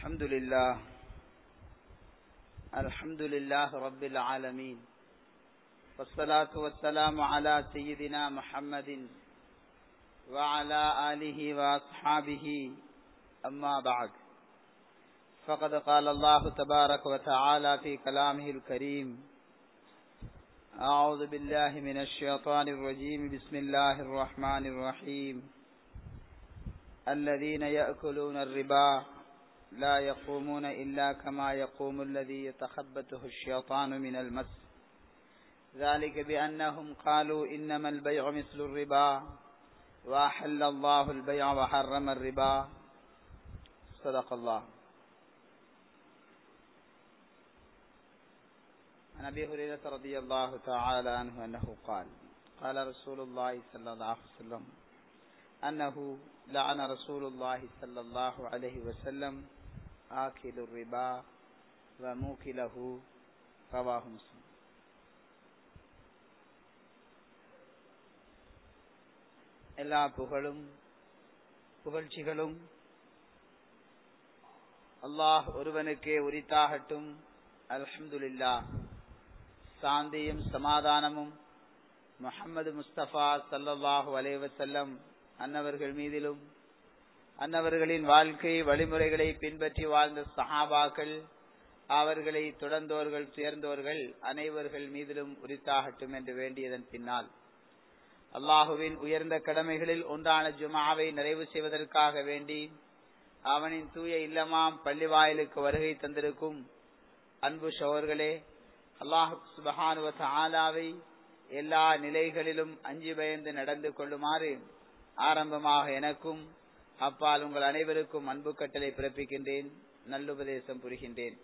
الحمد لله الحمد لله رب العالمين والصلاة والسلام على سيدنا محمد وعلى آله وأصحابه أما بعد فقد قال الله تبارك وتعالى في كلامه الكريم أعوذ بالله من الشيطان الرجيم بسم الله الرحمن الرحيم الذين يأكلون الربا لا يقومون إلا كما يقوم الذي يتخبطه الشيطان من المس ذلك بأنهم قالوا إنما البيع مثل الربا وأحل الله البيع وحرم الربا صدق الله عن أبي هريرة رضي الله تعالى عنه أنه قال قال رسول الله صلى الله عليه وسلم أنه لعن رسول الله صلى الله عليه وسلم آكل الربا وموكله رواه مسلم எல்லா புகழும் புகழ்ச்சிகளும் அல்லாஹ் ஒருவனுக்கே உரித்தாகட்டும் அல்ஹம்துலில்லா சாந்தியும் சமாதானமும் முகமது முஸ்தபா சல்லாஹூ அலைவசல்லம் அன்னவர்கள் மீதிலும் அன்னவர்களின் வாழ்க்கை வழிமுறைகளை பின்பற்றி வாழ்ந்த சஹாபாக்கள் அவர்களை தொடர்ந்தோர்கள் துயர்ந்தோர்கள் அனைவர்கள் மீதிலும் உரித்தாகட்டும் என்று வேண்டியதன் பின்னால் அல்லாஹுவின் உயர்ந்த கடமைகளில் ஒன்றான ஜுமாவை நிறைவு செய்வதற்காக வேண்டி அவனின் தூய இல்லமாம் பள்ளி வாயிலுக்கு வருகை தந்திருக்கும் அன்பு சோர்களே அல்லாஹு சுபஹானுவ ஆலாவை எல்லா நிலைகளிலும் அஞ்சு பயந்து நடந்து கொள்ளுமாறு ஆரம்பமாக எனக்கும் அப்பால் உங்கள் அனைவருக்கும் அன்பு கட்டளை பிறப்பிக்கின்றேன் நல்லுபதேசம் புரிகின்றேன்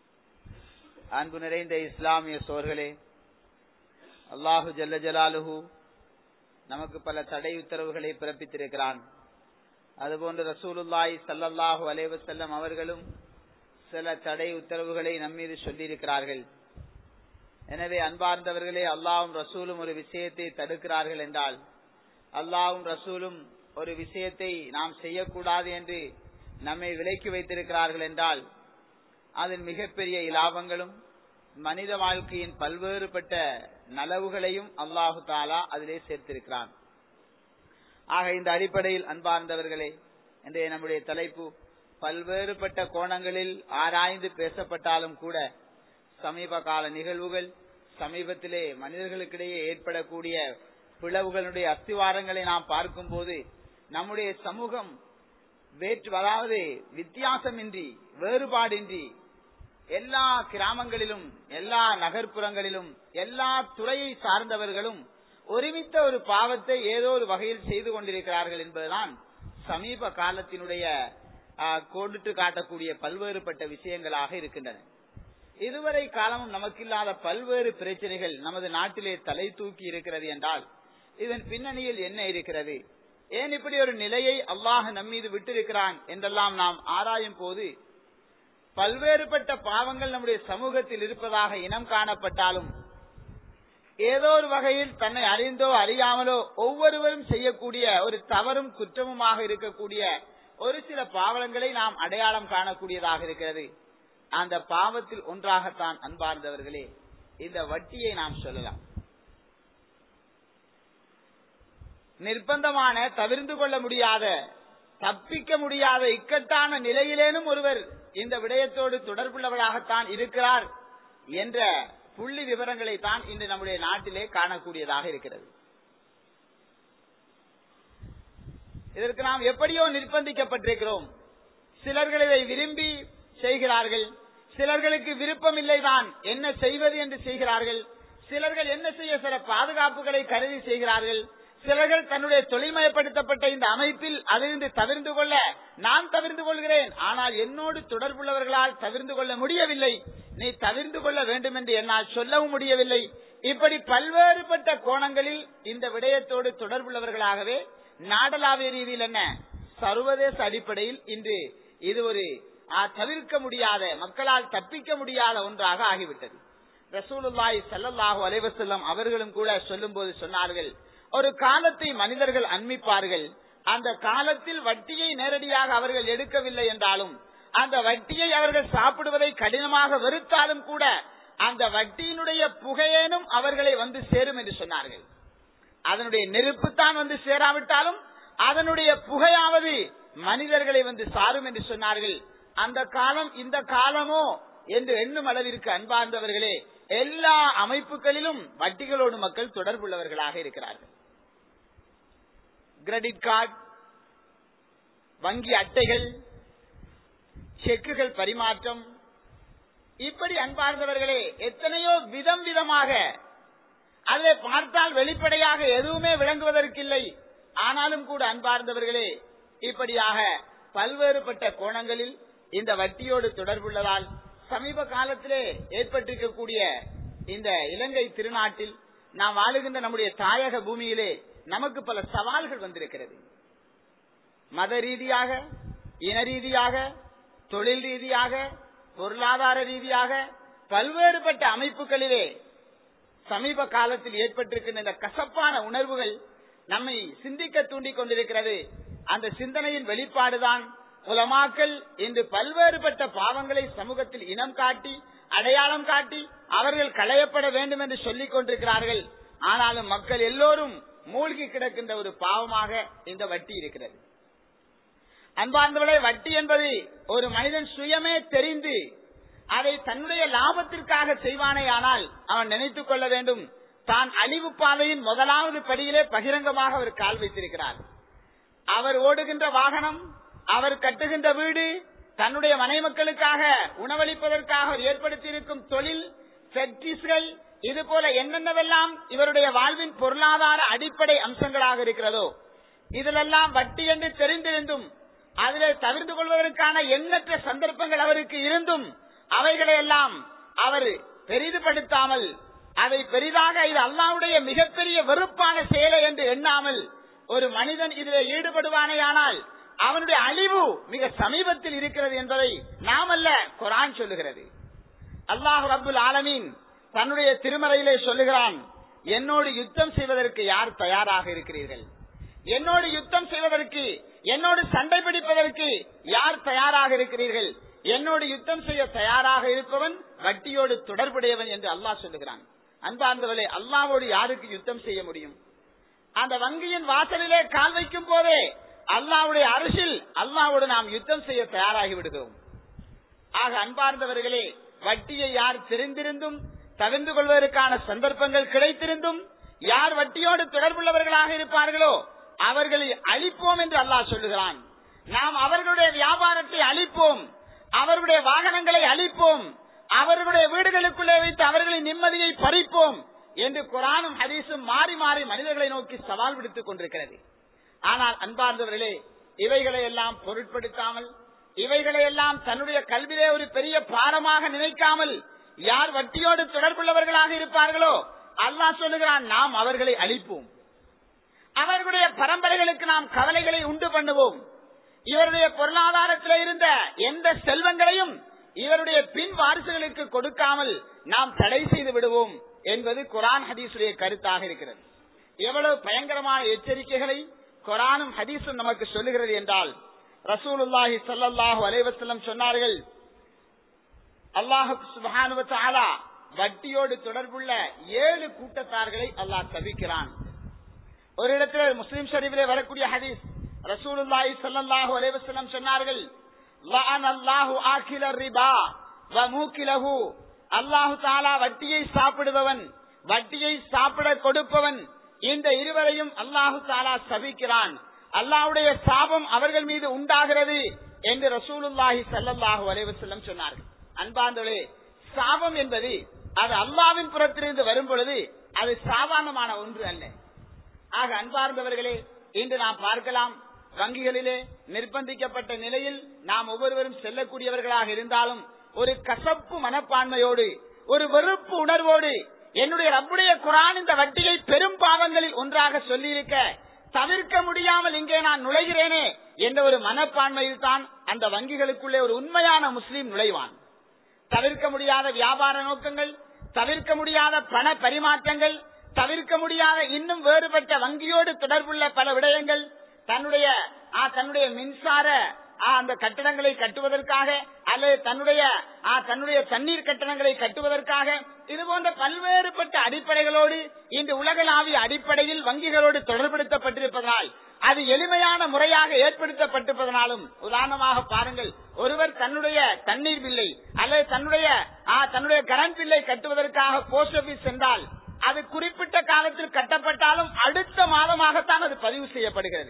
அன்பு நிறைந்த இஸ்லாமிய சோர்களே அல்லாஹு ஜல்ல ஜலாலுஹு நமக்கு பல தடை உத்தரவுகளை பிறப்பித்திருக்கிறான் அதுபோன்று ரசூலுல்லாய் சல்லல்லாஹு அலேவசல்லம் அவர்களும் சில தடை உத்தரவுகளை நம்மீது சொல்லியிருக்கிறார்கள் எனவே அன்பார்ந்தவர்களே அல்லாவும் ரசூலும் ஒரு விஷயத்தை தடுக்கிறார்கள் என்றால் அல்லாவும் ரசூலும் ஒரு விஷயத்தை நாம் செய்யக்கூடாது என்று நம்மை விலக்கி வைத்திருக்கிறார்கள் என்றால் அதன் மிகப்பெரிய இலாபங்களும் மனித வாழ்க்கையின் பல்வேறுபட்ட நலவுகளையும் அல்லாஹு தாலா அதிலே சேர்த்திருக்கிறான் ஆக இந்த அடிப்படையில் அன்பார்ந்தவர்களே இன்றைய நம்முடைய தலைப்பு பல்வேறுபட்ட கோணங்களில் ஆராய்ந்து பேசப்பட்டாலும் கூட சமீப கால நிகழ்வுகள் சமீபத்திலே மனிதர்களுக்கிடையே ஏற்படக்கூடிய பிளவுகளுடைய அஸ்திவாரங்களை நாம் பார்க்கும் போது நம்முடைய சமூகம் வேற்று அதாவது வித்தியாசமின்றி வேறுபாடின்றி எல்லா கிராமங்களிலும் எல்லா நகர்ப்புறங்களிலும் எல்லா துறையை சார்ந்தவர்களும் ஒருமித்த ஒரு பாவத்தை ஏதோ ஒரு வகையில் செய்து கொண்டிருக்கிறார்கள் என்பதுதான் சமீப காலத்தினுடைய கோடிட்டு காட்டக்கூடிய பல்வேறுபட்ட விஷயங்களாக இருக்கின்றன இதுவரை காலமும் நமக்கில்லாத பல்வேறு பிரச்சனைகள் நமது நாட்டிலே தலை தூக்கி இருக்கிறது என்றால் இதன் பின்னணியில் என்ன இருக்கிறது ஏன் இப்படி ஒரு நிலையை அல்லாஹ் நம்மீது விட்டிருக்கிறான் என்றெல்லாம் நாம் ஆராயும் போது பல்வேறுபட்ட பாவங்கள் நம்முடைய சமூகத்தில் இருப்பதாக இனம் காணப்பட்டாலும் ஏதோ ஒரு வகையில் தன்னை அறிந்தோ அறியாமலோ ஒவ்வொருவரும் செய்யக்கூடிய ஒரு தவறும் குற்றமுமாக இருக்கக்கூடிய ஒரு சில பாவங்களை நாம் அடையாளம் காணக்கூடியதாக இருக்கிறது அந்த பாவத்தில் ஒன்றாகத்தான் அன்பார்ந்தவர்களே இந்த வட்டியை நாம் சொல்லலாம் நிர்பந்தமான தவிர்ந்து கொள்ள முடியாத தப்பிக்க முடியாத இக்கட்டான நிலையிலேனும் ஒருவர் இந்த விடயத்தோடு தொடர்புள்ளவராகத்தான் இருக்கிறார் என்ற புள்ளி விவரங்களை தான் இன்று நம்முடைய நாட்டிலே காணக்கூடியதாக இருக்கிறது இதற்கு நாம் எப்படியோ நிர்பந்திக்கப்பட்டிருக்கிறோம் சிலர்கள் இதை விரும்பி செய்கிறார்கள் சிலர்களுக்கு விருப்பம் இல்லைதான் என்ன செய்வது என்று செய்கிறார்கள் சிலர்கள் என்ன செய்ய சில பாதுகாப்புகளை கருதி செய்கிறார்கள் சிலர்கள் தன்னுடைய தொழில்மயப்படுத்தப்பட்ட இந்த அமைப்பில் அதிலிருந்து தவிர்ந்து கொள்ள நான் தவிர்ந்து கொள்கிறேன் ஆனால் என்னோடு தொடர்புள்ளவர்களால் தவிர்ந்து கொள்ள முடியவில்லை நீ தவிர்ந்து கொள்ள வேண்டும் என்று என்னால் சொல்லவும் முடியவில்லை இப்படி பல்வேறுபட்ட கோணங்களில் இந்த விடயத்தோடு தொடர்புள்ளவர்களாகவே நாடளாவிய ரீதியில் என்ன சர்வதேச அடிப்படையில் இன்று இது ஒரு தவிர்க்க முடியாத மக்களால் தப்பிக்க முடியாத ஒன்றாக ஆகிவிட்டது ரசூலுல்லாய் சல்லல்லாஹு அலைவசல்லம் அவர்களும் கூட சொல்லும் போது சொன்னார்கள் ஒரு காலத்தை மனிதர்கள் அண்மிப்பார்கள் அந்த காலத்தில் வட்டியை நேரடியாக அவர்கள் எடுக்கவில்லை என்றாலும் அந்த வட்டியை அவர்கள் சாப்பிடுவதை கடினமாக வெறுத்தாலும் கூட அந்த வட்டியினுடைய புகையேனும் அவர்களை வந்து சேரும் என்று சொன்னார்கள் அதனுடைய நெருப்பு தான் வந்து சேராவிட்டாலும் அதனுடைய புகையாவது மனிதர்களை வந்து சாரும் என்று சொன்னார்கள் அந்த காலம் இந்த காலமோ என்று எண்ணும் அளவிற்கு அன்பார்ந்தவர்களே எல்லா அமைப்புகளிலும் வட்டிகளோடு மக்கள் தொடர்புள்ளவர்களாக இருக்கிறார்கள் கிரெடிட் கார்டு வங்கி அட்டைகள் செக்குகள் பரிமாற்றம் இப்படி அன்பார்ந்தவர்களே எத்தனையோ விதம் விதமாக அதை பார்த்தால் வெளிப்படையாக எதுவுமே விளங்குவதற்கில்லை ஆனாலும் கூட அன்பார்ந்தவர்களே இப்படியாக பல்வேறுபட்ட கோணங்களில் இந்த வட்டியோடு தொடர்புள்ளதால் சமீப காலத்திலே ஏற்பட்டிருக்கக்கூடிய இந்த இலங்கை திருநாட்டில் நாம் வாழுகின்ற நம்முடைய தாயக பூமியிலே நமக்கு பல சவால்கள் வந்திருக்கிறது மத ரீதியாக இன ரீதியாக தொழில் ரீதியாக பொருளாதார ரீதியாக பல்வேறுபட்ட அமைப்புகளிலே சமீப காலத்தில் ஏற்பட்டிருக்கின்ற இந்த கசப்பான உணர்வுகள் நம்மை சிந்திக்க தூண்டிக் கொண்டிருக்கிறது அந்த சிந்தனையின் வெளிப்பாடுதான் உலமாக்கள் இன்று பல்வேறுபட்ட பாவங்களை சமூகத்தில் இனம் காட்டி அடையாளம் காட்டி அவர்கள் களையப்பட வேண்டும் என்று சொல்லிக் கொண்டிருக்கிறார்கள் ஆனாலும் மக்கள் எல்லோரும் மூழ்கி கிடக்கின்ற ஒரு பாவமாக இந்த வட்டி இருக்கிறது அன்பார்ந்தவளே வட்டி என்பது ஒரு மனிதன் சுயமே தெரிந்து அதை தன்னுடைய லாபத்திற்காக செய்வானே ஆனால் அவன் நினைத்துக் கொள்ள வேண்டும் தான் அழிவு பாதையின் முதலாவது படியிலே பகிரங்கமாக அவர் கால் வைத்திருக்கிறார் அவர் ஓடுகின்ற வாகனம் அவர் கட்டுகின்ற வீடு தன்னுடைய மனை மக்களுக்காக உணவளிப்பதற்காக அவர் ஏற்படுத்தியிருக்கும் தொழில் ஃபேக்டரிஸ்கள் இது போல என்னென்னவெல்லாம் இவருடைய வாழ்வின் பொருளாதார அடிப்படை அம்சங்களாக இருக்கிறதோ இதிலெல்லாம் வட்டி என்று தெரிந்திருந்தும் அதிலே தவிர்த்து கொள்வதற்கான எண்ணற்ற சந்தர்ப்பங்கள் அவருக்கு இருந்தும் அவைகளை எல்லாம் அவர் பெரிதுபடுத்தாமல் அதை பெரிதாக இது அல்லாவுடைய மிகப்பெரிய வெறுப்பான செயலை என்று எண்ணாமல் ஒரு மனிதன் இதில் ஈடுபடுவானேயானால் அவனுடைய அழிவு மிக சமீபத்தில் இருக்கிறது என்பதை நாமல்ல குரான் சொல்லுகிறது அல்லாஹு அப்துல் ஆலமீன் தன்னுடைய திருமறையிலே சொல்லுகிறான் என்னோடு யுத்தம் செய்வதற்கு யார் தயாராக இருக்கிறீர்கள் என்னோடு யுத்தம் செய்வதற்கு என்னோடு சண்டை பிடிப்பதற்கு யார் தயாராக இருக்கிறீர்கள் என்னோடு யுத்தம் செய்ய தயாராக இருப்பவன் வட்டியோடு தொடர்புடையவன் என்று அல்லாஹ் சொல்லுகிறான் அன்பார்ந்தவர்களே அல்லாவோடு யாருக்கு யுத்தம் செய்ய முடியும் அந்த வங்கியின் வாசலிலே கால் வைக்கும் போதே அல்லாவுடைய அரசில் அல்லாவோடு நாம் யுத்தம் செய்ய தயாராகி விடுகிறோம் ஆக அன்பார்ந்தவர்களே வட்டியை யார் தெரிந்திருந்தும் தவிர்ந்து கொள்வதற்கான சந்தர்ப்பங்கள் கிடைத்திருந்தும் யார் வட்டியோடு தொடர்புள்ளவர்களாக இருப்பார்களோ அவர்களை அழிப்போம் என்று அல்லாஹ் சொல்லுகிறான் நாம் அவர்களுடைய வியாபாரத்தை அழிப்போம் அவர்களுடைய வாகனங்களை அழிப்போம் அவர்களுடைய வீடுகளுக்குள்ளே வைத்து அவர்களின் நிம்மதியை பறிப்போம் என்று குரானும் ஹதீஸும் மாறி மாறி மனிதர்களை நோக்கி சவால் விடுத்துக் கொண்டிருக்கிறது ஆனால் அன்பார்ந்தவர்களே இவைகளை எல்லாம் பொருட்படுத்தாமல் இவைகளை எல்லாம் தன்னுடைய கல்வியிலே ஒரு பெரிய பாரமாக நினைக்காமல் யார் வட்டியோடு தொடர்புள்ளவர்களாக இருப்பார்களோ அல்லாஹ் சொல்லுகிறான் நாம் அவர்களை அழிப்போம் அவர்களுடைய பரம்பரைகளுக்கு நாம் கவலைகளை உண்டு பண்ணுவோம் இவருடைய பொருளாதாரத்தில் இருந்த எந்த செல்வங்களையும் இவருடைய பின் வாரிசுகளுக்கு கொடுக்காமல் நாம் தடை செய்து விடுவோம் என்பது குரான் ஹதீசுடைய கருத்தாக இருக்கிறது எவ்வளவு பயங்கரமான எச்சரிக்கைகளை குரானும் ஹதீஸும் நமக்கு சொல்லுகிறது என்றால் ரசூலுல்லாஹி ஸல்லல்லாஹு அலைஹி வஸல்லம் சொன்னார்கள் அல்லாஹ் சுப்ஹானஹு வ தஆலா வட்டியோடு தொடர்புள்ள ஏழு கூட்டத்தார்களை அல்லாஹ் தவிக்கிறான் ஒரு இடத்துல முஸ்லிம் ஷரீஃபிலே வரக்கூடிய ஹதீஸ் ரசூலுல்லாஹி ஸல்லல்லாஹு அலைஹி வஸல்லம் சொன்னார்கள் லஅன அல்லாஹு ஆகில ரிபா வ மூக்கிலஹு அல்லாஹு தஆலா வட்டியை சாப்பிடுபவன் வட்டியை சாப்பிட கொடுப்பவன் இந்த இருவரையும் அல்லாஹு தாலா சபிக்கிறான் அல்லாஹ்வுடைய சாபம் அவர்கள் மீது உண்டாகிறது என்று ரசூலுல்லாஹி ஸல்லல்லாஹு அலைஹி வஸல்லம் சொன்னார்கள் அன்பாந்தவளே சாபம் என்பது அது அல்லாவின் புறத்திலிருந்து வரும் பொழுது அது சாதாரணமான ஒன்று அல்ல ஆக அன்பார்ந்தவர்களே இன்று நாம் பார்க்கலாம் வங்கிகளிலே நிர்பந்திக்கப்பட்ட நிலையில் நாம் ஒவ்வொருவரும் செல்லக்கூடியவர்களாக இருந்தாலும் ஒரு கசப்பு மனப்பான்மையோடு ஒரு வெறுப்பு உணர்வோடு என்னுடைய ரப்புடைய குரான் இந்த வட்டியை பெரும் பாவங்களில் ஒன்றாக சொல்லியிருக்க தவிர்க்க முடியாமல் இங்கே நான் நுழைகிறேனே என்ற ஒரு மனப்பான்மையில் தான் அந்த வங்கிகளுக்குள்ளே ஒரு உண்மையான முஸ்லீம் நுழைவான் தவிர்க்க முடியாத வியாபார நோக்கங்கள் தவிர்க்க முடியாத பண பரிமாற்றங்கள் தவிர்க்க முடியாத இன்னும் வேறுபட்ட வங்கியோடு தொடர்புள்ள பல விடயங்கள் தன்னுடைய ஆ, தன்னுடைய மின்சார ஆ, அந்த கட்டடங்களை கட்டுவதற்காக அல்லது தன்னுடைய ஆ, தன்னுடைய தண்ணீர் கட்டணங்களை கட்டுவதற்காக இது போன்ற பல்வேறுபட்ட அடிப்படைகளோடு இன்று உலகளாவிய அடிப்படையில் வங்கிகளோடு தொடர்படுத்தப்பட்டிருப்பதனால் அது எளிமையான முறையாக ஏற்படுத்தப்பட்டிருப்பதனாலும் உதாரணமாக பாருங்கள் ஒருவர் தன்னுடைய தண்ணீர் பில்லை அல்லது தன்னுடைய ஆ, தன்னுடைய கரண்ட் பில்லை கட்டுவதற்காக போஸ்ட் ஆபீஸ் சென்றால் அது குறிப்பிட்ட காலத்தில் கட்டப்பட்டாலும் அடுத்த மாதமாகத்தான் அது பதிவு செய்யப்படுகிறது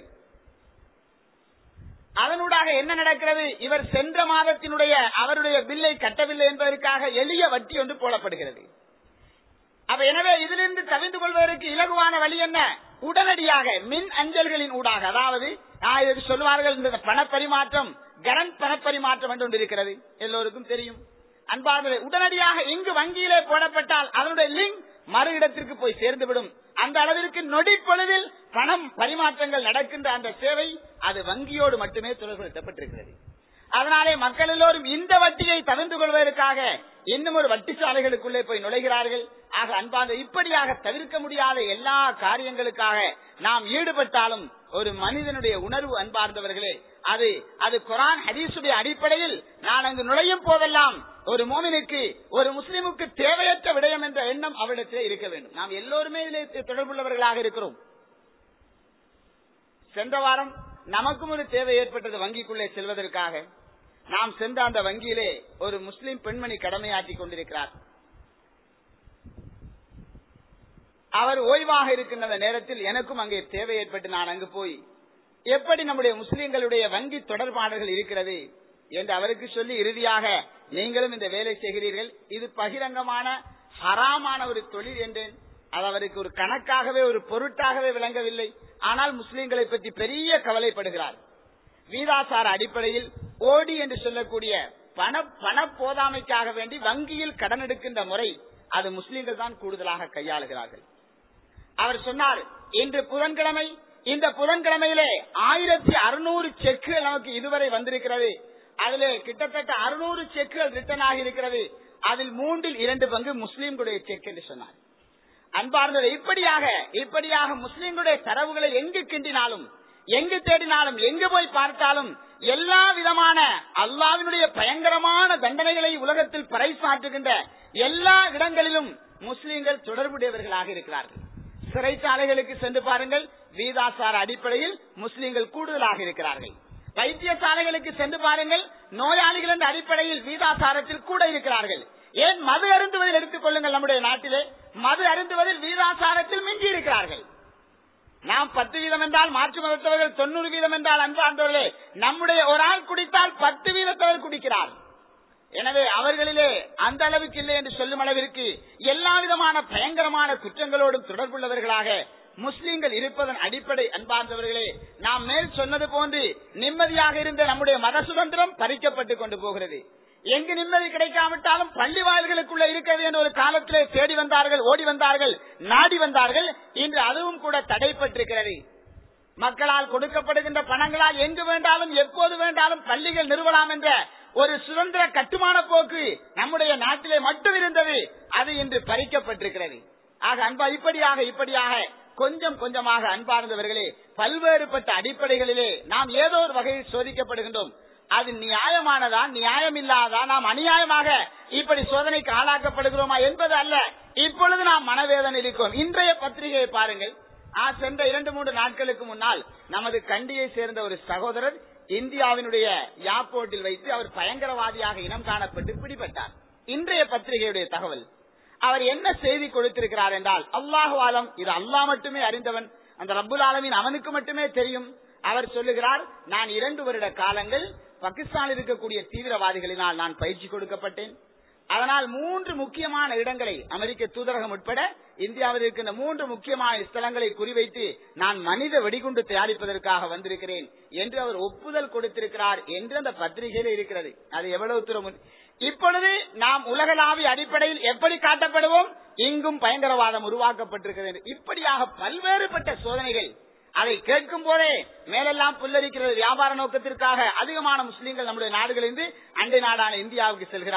அதனூடாக என்ன நடக்கிறது இவர் சென்ற மாதத்தினுடைய அவருடைய பில்லை கட்டவில்லை என்பதற்காக எளிய வட்டி ஒன்று போடப்படுகிறது அப்ப எனவே இதிலிருந்து தவிர்த்து கொள்வதற்கு இலகுவான வழி என்ன உடனடியாக மின் அஞ்சல்களின் ஊடாக அதாவது ஆ, இதுக்கு சொல்வார்கள் இந்த பணப்பரிமாற்றம் கரண்ட் பணப்பரிமாற்றம் என்று ஒன்று இருக்கிறது எல்லோருக்கும் தெரியும் அன்பார்ந்த உடனடியாக இங்கு வங்கியிலே போடப்பட்டால் அதனுடைய லிங்க் மறு இடத்திற்கு போய் சேர்ந்துவிடும் அந்த அளவிற்கு நொடி பொழுதில் பணம் பரிமாற்றங்கள் நடக்கின்ற அந்த சேவை அது வங்கியோடு மட்டுமே தொடர்படுத்தப்பட்டிருக்கிறது அதனாலே மக்கள் எல்லோரும் இந்த வட்டியை தவிர்த்து கொள்வதற்காக இன்னும் ஒரு வட்டி சாலைகளுக்குள்ளே போய் நுழைகிறார்கள் ஆக அன்பாக இப்படியாக தவிர்க்க முடியாத எல்லா காரியங்களுக்காக நாம் ஈடுபட்டாலும் ஒரு மனிதனுடைய உணர்வு அன்பார்ந்தவர்களே அது அது குரான் ஹதீசுடைய அடிப்படையில் நான் அங்கு நுழையும் போதெல்லாம் ஒரு மோமினுக்கு ஒரு முஸ்லிமுக்கு தேவையற்ற விடயம் என்ற எண்ணம் அவரிடத்திலே இருக்க வேண்டும் நாம் எல்லோருமே இதிலே தொடர்புள்ளவர்களாக இருக்கிறோம் சென்ற வாரம் நமக்கும் ஒரு தேவை ஏற்பட்டது வங்கிக்குள்ளே செல்வதற்காக நாம் சென்ற அந்த வங்கியிலே ஒரு முஸ்லிம் பெண்மணி கடமையாற்றிக் கொண்டிருக்கிறார் அவர் ஓய்வாக இருக்கின்ற அந்த நேரத்தில் எனக்கும் அங்கே தேவை ஏற்பட்டு நான் அங்கு போய் எப்படி நம்முடைய முஸ்லிம்களுடைய வங்கி தொடர்பாடல்கள் இருக்கிறது என்று அவருக்கு சொல்லி இறுதியாக நீங்களும் இந்த வேலை செய்கிறீர்கள் இது பகிரங்கமான ஹராமான ஒரு தொழில் என்றேன் அது அவருக்கு ஒரு கணக்காகவே ஒரு பொருட்டாகவே விளங்கவில்லை ஆனால் முஸ்லிம்களை பற்றி பெரிய கவலைப்படுகிறார் வீதாசார அடிப்படையில் ஓடி என்று சொல்லக்கூடிய பண பண போதாமைக்காக வேண்டி வங்கியில் கடன் எடுக்கின்ற முறை அது முஸ்லிம்கள் தான் கூடுதலாக கையாளுகிறார்கள் அவர் சொன்னார் இன்று புதன்கிழமை இந்த புதன்கிழமையிலே ஆயிரத்தி அறுநூறு செக்குகள் நமக்கு இதுவரை வந்திருக்கிறது அதிலே கிட்டத்தட்ட அறுநூறு செக்குகள் ரிட்டர்ன் ஆகி இருக்கிறது அதில் மூன்றில் இரண்டு பங்கு முஸ்லீம்களுடைய செக் என்று சொன்னார் அன்பார்ந்தது இப்படியாக இப்படியாக முஸ்லிம்களுடைய தரவுகளை எங்கு கிண்டினாலும் எங்கு தேடினாலும் எங்கு போய் பார்த்தாலும் எல்லா விதமான அல்லாவினுடைய பயங்கரமான தண்டனைகளை உலகத்தில் பறைசாற்றுகின்ற எல்லா இடங்களிலும் முஸ்லிம்கள் தொடர்புடையவர்களாக இருக்கிறார்கள் சிறைச்சாலைகளுக்கு சென்று பாருங்கள் வீதாசார அடிப்படையில் முஸ்லிம்கள் கூடுதலாக இருக்கிறார்கள் வைத்தியசாலைகளுக்கு சென்று பாருங்கள் நோயாளிகள் என்ற அடிப்படையில் வீதாசாரத்தில் கூட இருக்கிறார்கள் ஏன் மது அருந்துவதில் எடுத்துக் கொள்ளுங்கள் நம்முடைய நாட்டிலே மது அருந்துவதில் வீதாசாரத்தில் மிஞ்சி இருக்கிறார்கள் நாம் பத்து வீதம் என்றால் மாற்று மதத்தவர்கள் தொண்ணூறு வீதம் என்றால் அன்பார்ந்தவர்களே நம்முடைய ஒரு ஆள் குடித்தால் பத்து வீதத்தவர் குடிக்கிறார் எனவே அவர்களிலே அந்த அளவுக்கு இல்லை என்று சொல்லும் அளவிற்கு எல்லா விதமான பயங்கரமான குற்றங்களோடும் தொடர்புள்ளவர்களாக முஸ்லீம்கள் இருப்பதன் அடிப்படை அன்பார்ந்தவர்களே நாம் மேல் சொன்னது போன்று நிம்மதியாக இருந்த நம்முடைய மத சுதந்திரம் பறிக்கப்பட்டுக் கொண்டு போகிறது எங்கு நிம்மதி கிடைக்காவிட்டாலும் பள்ளி வாயில்களுக்குள்ள இருக்கிறது என்ற ஒரு காலத்திலே தேடி வந்தார்கள் ஓடி வந்தார்கள் நாடி வந்தார்கள் இன்று அதுவும் கூட தடைப்பட்டிருக்கிறது மக்களால் கொடுக்கப்படுகின்ற பணங்களால் எங்கு வேண்டாலும் எப்போது வேண்டாலும் பள்ளிகள் நிறுவலாம் என்ற ஒரு சுதந்திர கட்டுமான போக்கு நம்முடைய நாட்டிலே மட்டும் இருந்தது அது இன்று பறிக்கப்பட்டிருக்கிறது ஆக அன்பா இப்படியாக இப்படியாக கொஞ்சம் கொஞ்சமாக அன்பார்ந்தவர்களே பல்வேறுபட்ட அடிப்படைகளிலே நாம் ஏதோ ஒரு வகையில் சோதிக்கப்படுகின்றோம் அது நியாயமானதா நியாயம் இல்லாதா நாம் அநியாயமாக இப்படி சோதனைக்கு ஆளாக்கப்படுகிறோமா என்பது அல்ல இப்பொழுது நாம் மனவேதனை இருக்கிறோம் இன்றைய பத்திரிகையை பாருங்கள் ஆ, சென்ற இரண்டு மூன்று நாட்களுக்கு முன்னால் நமது கண்டியை சேர்ந்த ஒரு சகோதரர் இந்தியாவினுடைய ஏர்போர்ட்டில் வைத்து அவர் பயங்கரவாதியாக இனம் காணப்பட்டு பிடிபட்டார் இன்றைய பத்திரிகையுடைய தகவல் அவர் என்ன செய்தி கொடுத்திருக்கிறார் என்றால் அல்லாஹு ஆலம் இது அல்லாஹ் மட்டுமே அறிந்தவன் அந்த ரப்புல் ஆலமின் அவனுக்கு மட்டுமே தெரியும் அவர் சொல்லுகிறார் நான் இரண்டு வருட காலங்கள் பாகிஸ்தானில் இருக்கக்கூடிய தீவிரவாதிகளினால் நான் பயிற்சி கொடுக்கப்பட்டேன் அதனால் மூன்று முக்கியமான இடங்களை அமெரிக்க தூதரகம் உட்பட இந்தியாவில் இருக்கின்ற மூன்று முக்கியமான ஸ்தலங்களை குறிவைத்து நான் மனித வெடிகுண்டு தயாரிப்பதற்காக வந்திருக்கிறேன் என்று அவர் ஒப்புதல் கொடுத்திருக்கிறார் என்று அந்த பத்திரிகையில் இருக்கிறது அது எவ்வளவு தூரம் உண்மை? இப்பொழுது நாம் உலகளாவிய அடிப்படையில் எப்படி காட்டப்படுவோம் இங்கும் பயங்கரவாதம் உருவாக்கப்பட்டிருக்கிறது என்று. இப்படியாக பல்வேறுபட்ட சோதனைகள் அதை கேட்கும் போதே மேலெல்லாம் புல்லரிக்கிறது வியாபார நோக்கத்திற்காக அதிகமான முஸ்லீம்கள் நம்முடைய நாடுகளிலிருந்து அண்டை நாடான இந்தியாவுக்கு செல்கிறார்கள்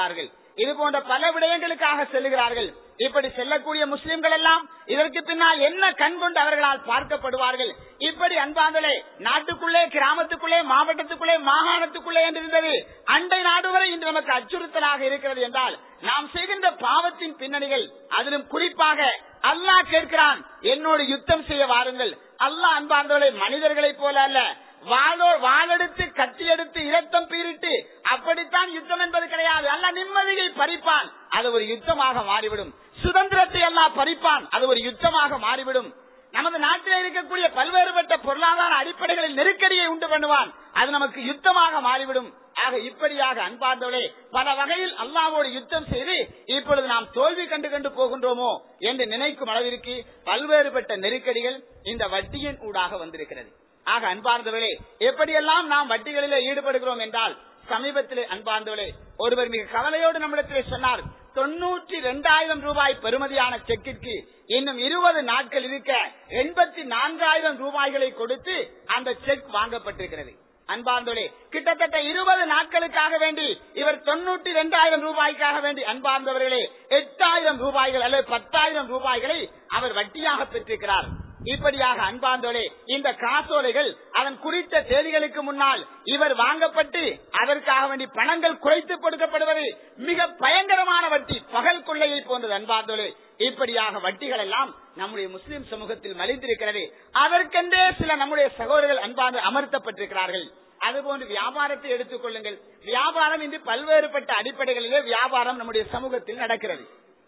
இது போன்ற பல விடயங்களுக்காக செல்லுகிறார்கள் இப்படி செல்லக்கூடிய முஸ்லிம்கள் எல்லாம் இதற்கு பின்னால் என்ன கண் கொண்டு அவர்களால் பார்க்கப்படுவார்கள் இப்படி அன்பாந்தலே நாட்டுக்குள்ளே கிராமத்துக்குள்ளே மாவட்டத்துக்குள்ளே மாகாணத்துக்குள்ளே என்று இருந்தது அண்டை நாடு வரை இன்று நமக்கு அச்சுறுத்தலாக இருக்கிறது என்றால் நாம் செய்கின்ற பாவத்தின் பின்னணிகள் அதிலும் குறிப்பாக அல்லாஹ் கேட்கிறான் என்னோடு யுத்தம் செய்ய வாருங்கள் அல்லாஹ் அன்பார்ந்தவர்களை மனிதர்களைப் போல அல்ல வாளோ வாளெடுத்து கத்தி எடுத்து இரத்தம் பீரிட்டு அப்படித்தான் யுத்தம் என்பது கிடையாது அல்ல நிம்மதியை பறிப்பான் அது ஒரு யுத்தமாக மாறிவிடும் சுதந்திரத்தை எல்லாம் பறிப்பான் அது ஒரு யுத்தமாக மாறிவிடும் நமது நாட்டில் இருக்கக்கூடிய பல்வேறுபட்ட பொருளாதார அடிப்படைகளில் நெருக்கடியை உண்டு பண்ணுவான் அது நமக்கு யுத்தமாக மாறிவிடும் ஆக இப்படியாக அன்பார்ந்தவளே பல வகையில் அல்லாவோடு யுத்தம் செய்து இப்பொழுது நாம் தோல்வி கண்டு கண்டு போகின்றோமோ என்று நினைக்கும் அளவிற்கு பல்வேறுபட்ட நெருக்கடிகள் இந்த வட்டியின் ஊடாக வந்திருக்கிறது ஆக அன்பார்ந்தவர்களே எப்படியெல்லாம் நாம் வட்டிகளிலே ஈடுபடுகிறோம் என்றால் சமீபத்திலே அன்பார்ந்தவர்களே ஒருவர் மிக கவலையோடு நம்மிடத்திலே சொன்னார் தொன்னூற்றி இரண்டாயிரம் ரூபாய் பெறுமதியான செக்கிற்கு இன்னும் இருபது நாட்கள் இருக்க எண்பத்தி நான்காயிரம் ரூபாய்களை கொடுத்து அந்த செக் வாங்கப்பட்டிருக்கிறது அன்பார்ந்தோலே கிட்டத்தட்ட இருபது நாட்களுக்காக வேண்டி இவர் தொன்னூற்றி இரண்டாயிரம் ரூபாய்க்காக வேண்டி அன்பார்ந்தவர்களே எட்டாயிரம் ரூபாய்கள் அல்லது பத்தாயிரம் ரூபாய்களை அவர் வட்டியாக பெற்றிருக்கிறார் இப்படியாக அன்பார்ந்தோலே இந்த காசோலைகள் அதன் குறித்த தேதிகளுக்கு முன்னால் இவர் வாங்கப்பட்டு அதற்காக வேண்டி பணங்கள் குறைத்து கொடுக்கப்படுவது மிக பயங்கரமான வட்டி பகல் கொள்ளையை போன்றது அன்பார்ந்தோலே இப்படியாக வட்டிகள் எல்லாம் நம்முடைய முஸ்லிம் சமூகத்தில் மலிந்திருக்கிறது அதற்கென்றே சில நம்முடைய சகோதரர்கள் அன்பார்ந்து அமர்த்தப்பட்டிருக்கிறார்கள் அதுபோன்று வியாபாரத்தை எடுத்துக் கொள்ளுங்கள் வியாபாரம் இன்று பல்வேறுபட்ட அடிப்படைகளிலே வியாபாரம் நம்முடைய சமூகத்தில் நடக்கிறது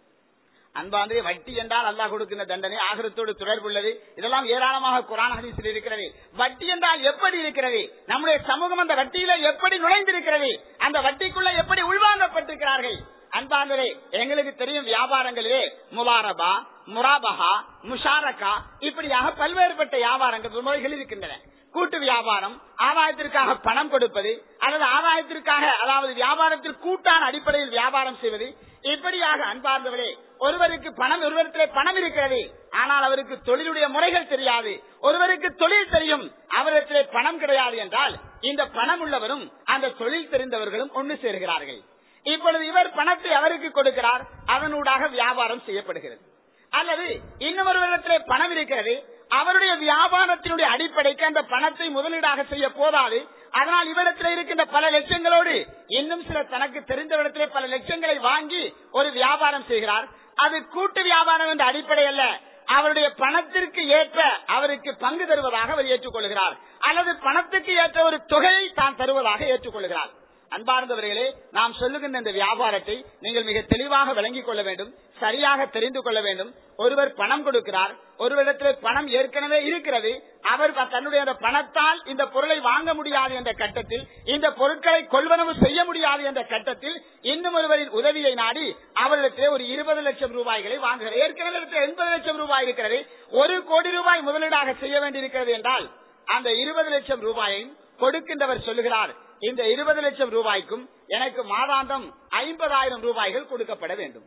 அன்பாந்து வட்டி என்றால் அல்லாஹ் கொடுக்கின்ற தண்டனை ஆகரத்தோடு தொடர்புள்ளது இதெல்லாம் ஏராளமாக குரான் ஹதீஸில் இருக்கிறது வட்டி என்றால் எப்படி இருக்கிறது நம்முடைய சமூகம் அந்த வட்டியில எப்படி நுழைந்திருக்கிறது அந்த வட்டிக்குள்ள எப்படி உள்வாங்கப்பட்டிருக்கிறார்கள் அன்பாந்தரே எங்களுக்கு தெரியும் வியாபாரங்களிலே முபாரபா முராபஹா முஷாரகா இப்படியாக பல்வேறுபட்ட வியாபாரங்கள் முறைகள் இருக்கின்றன கூட்டு வியாபாரம் ஆதாயத்திற்காக பணம் கொடுப்பது அல்லது ஆதாயத்திற்காக அதாவது வியாபாரத்தில் கூட்டான அடிப்படையில் வியாபாரம் செய்வது இப்படியாக அன்பார்ந்தவரே ஒருவருக்கு பணம் ஒருவரிடத்திலே பணம் இருக்கிறது ஆனால் அவருக்கு தொழிலுடைய முறைகள் தெரியாது ஒருவருக்கு தொழில் தெரியும் அவரிடத்திலே பணம் கிடையாது என்றால் இந்த பணம் உள்ளவரும் அந்த தொழில் தெரிந்தவர்களும் ஒன்று சேர்கிறார்கள் இப்பொழுது இவர் பணத்தை அவருக்கு கொடுக்கிறார் அதனூடாக வியாபாரம் செய்யப்படுகிறது அல்லது இன்னொருவரிடத்திலே பணம் இருக்கிறது அவருடைய வியாபாரத்தினுடைய அடிப்படைக்கு அந்த பணத்தை முதலீடாக செய்ய போதாது அதனால் இவரிடத்தில் இருக்கின்ற பல லட்சங்களோடு இன்னும் சில தனக்கு தெரிந்தவரிடத்திலே பல லட்சங்களை வாங்கி ஒரு வியாபாரம் செய்கிறார் அது கூட்டு வியாபாரம் என்ற அடிப்படை அல்ல அவருடைய பணத்திற்கு ஏற்ற அவருக்கு பங்கு தருவதாக அவர் ஏற்றுக்கொள்கிறார் அல்லது பணத்துக்கு ஏற்ற ஒரு தொகையை தான் தருவதாக ஏற்றுக்கொள்கிறார் அன்பார்ந்தவர்களே நாம் சொல்லுகின்ற இந்த வியாபாரத்தை நீங்கள் மிக தெளிவாக விளங்கிக் கொள்ள வேண்டும் சரியாக தெரிந்து கொள்ள வேண்டும் ஒருவர் பணம் கொடுக்கிறார் ஒருவரிடத்தில் பணம் ஏற்கனவே இருக்கிறது அவர் தன்னுடைய அந்த பணத்தால் இந்த பொருளை வாங்க முடியாது என்ற கட்டத்தில் இந்த பொருட்களை கொள்வனவு செய்ய முடியாது என்ற கட்டத்தில் இன்னும் ஒருவரின் உதவியை நாடி அவரிடத்திலே ஒரு இருபது லட்சம் ரூபாய்களை வாங்குகிறார் ஏற்கனவே எண்பது லட்சம் ரூபாய் இருக்கிறது ஒரு கோடி ரூபாய் முதலீடாக செய்ய வேண்டியிருக்கிறது என்றால் அந்த இருபது லட்சம் ரூபாயையும் கொடுக்கின்றவர் சொல்லுகிறார் இந்த இருபது லட்சம் ரூபாய்க்கும் எனக்கு மாதாந்தம் ஐம்பதாயிரம் ரூபாய்கள் கொடுக்கப்பட வேண்டும்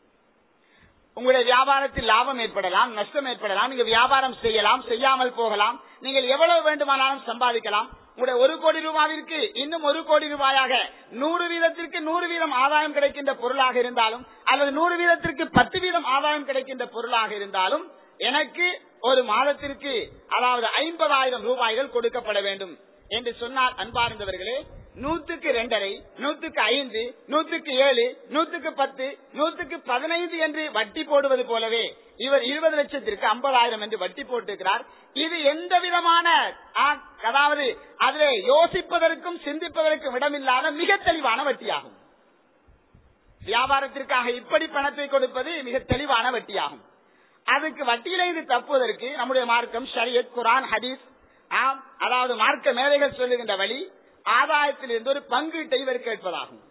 உங்களுடைய வியாபாரத்தில் லாபம் ஏற்படலாம் நஷ்டம் ஏற்படலாம் நீங்க வியாபாரம் செய்யலாம் செய்யாமல் போகலாம் நீங்கள் எவ்வளவு வேண்டுமானாலும் சம்பாதிக்கலாம் உங்களுடைய ஒரு கோடி ரூபாவிற்கு இன்னும் ஒரு கோடி ரூபாயாக நூறு வீதத்திற்கு நூறு வீதம் ஆதாயம் கிடைக்கின்ற பொருளாக இருந்தாலும் அல்லது நூறு வீதத்திற்கு பத்து வீதம் ஆதாயம் கிடைக்கின்ற பொருளாக இருந்தாலும் எனக்கு ஒரு மாதத்திற்கு அதாவது ஐம்பதாயிரம் ரூபாய்கள் கொடுக்கப்பட வேண்டும் என்று சொன்னார் அன்பார்ந்தவர்களே நூத்துக்கு ரெண்டரை நூத்துக்கு ஐந்து நூத்துக்கு ஏழு நூத்துக்கு பத்து நூத்துக்கு பதினைந்து என்று வட்டி போடுவது போலவே இவர் இருபது லட்சத்திற்கு ஐம்பதாயிரம் என்று வட்டி போட்டிருக்கிறார் இது எந்த விதமான அதாவது அதிலே யோசிப்பதற்கும் சிந்திப்பதற்கும் இடமில்லாத மிக தெளிவான வட்டியாகும் வியாபாரத்திற்காக இப்படி பணத்தை கொடுப்பது மிக தெளிவான வட்டியாகும் அதுக்கு வட்டியிலிருந்து தப்புவதற்கு நம்முடைய மார்க்கம் ஷரியத் குரான் ஹதீஸ் ஆம் அதாவது மார்க்க மேதைகள் சொல்லுகின்ற வழி ஆதாயத்தில் இருந்து ஒரு பங்கீட்டை இவர் கேட்பதாகும்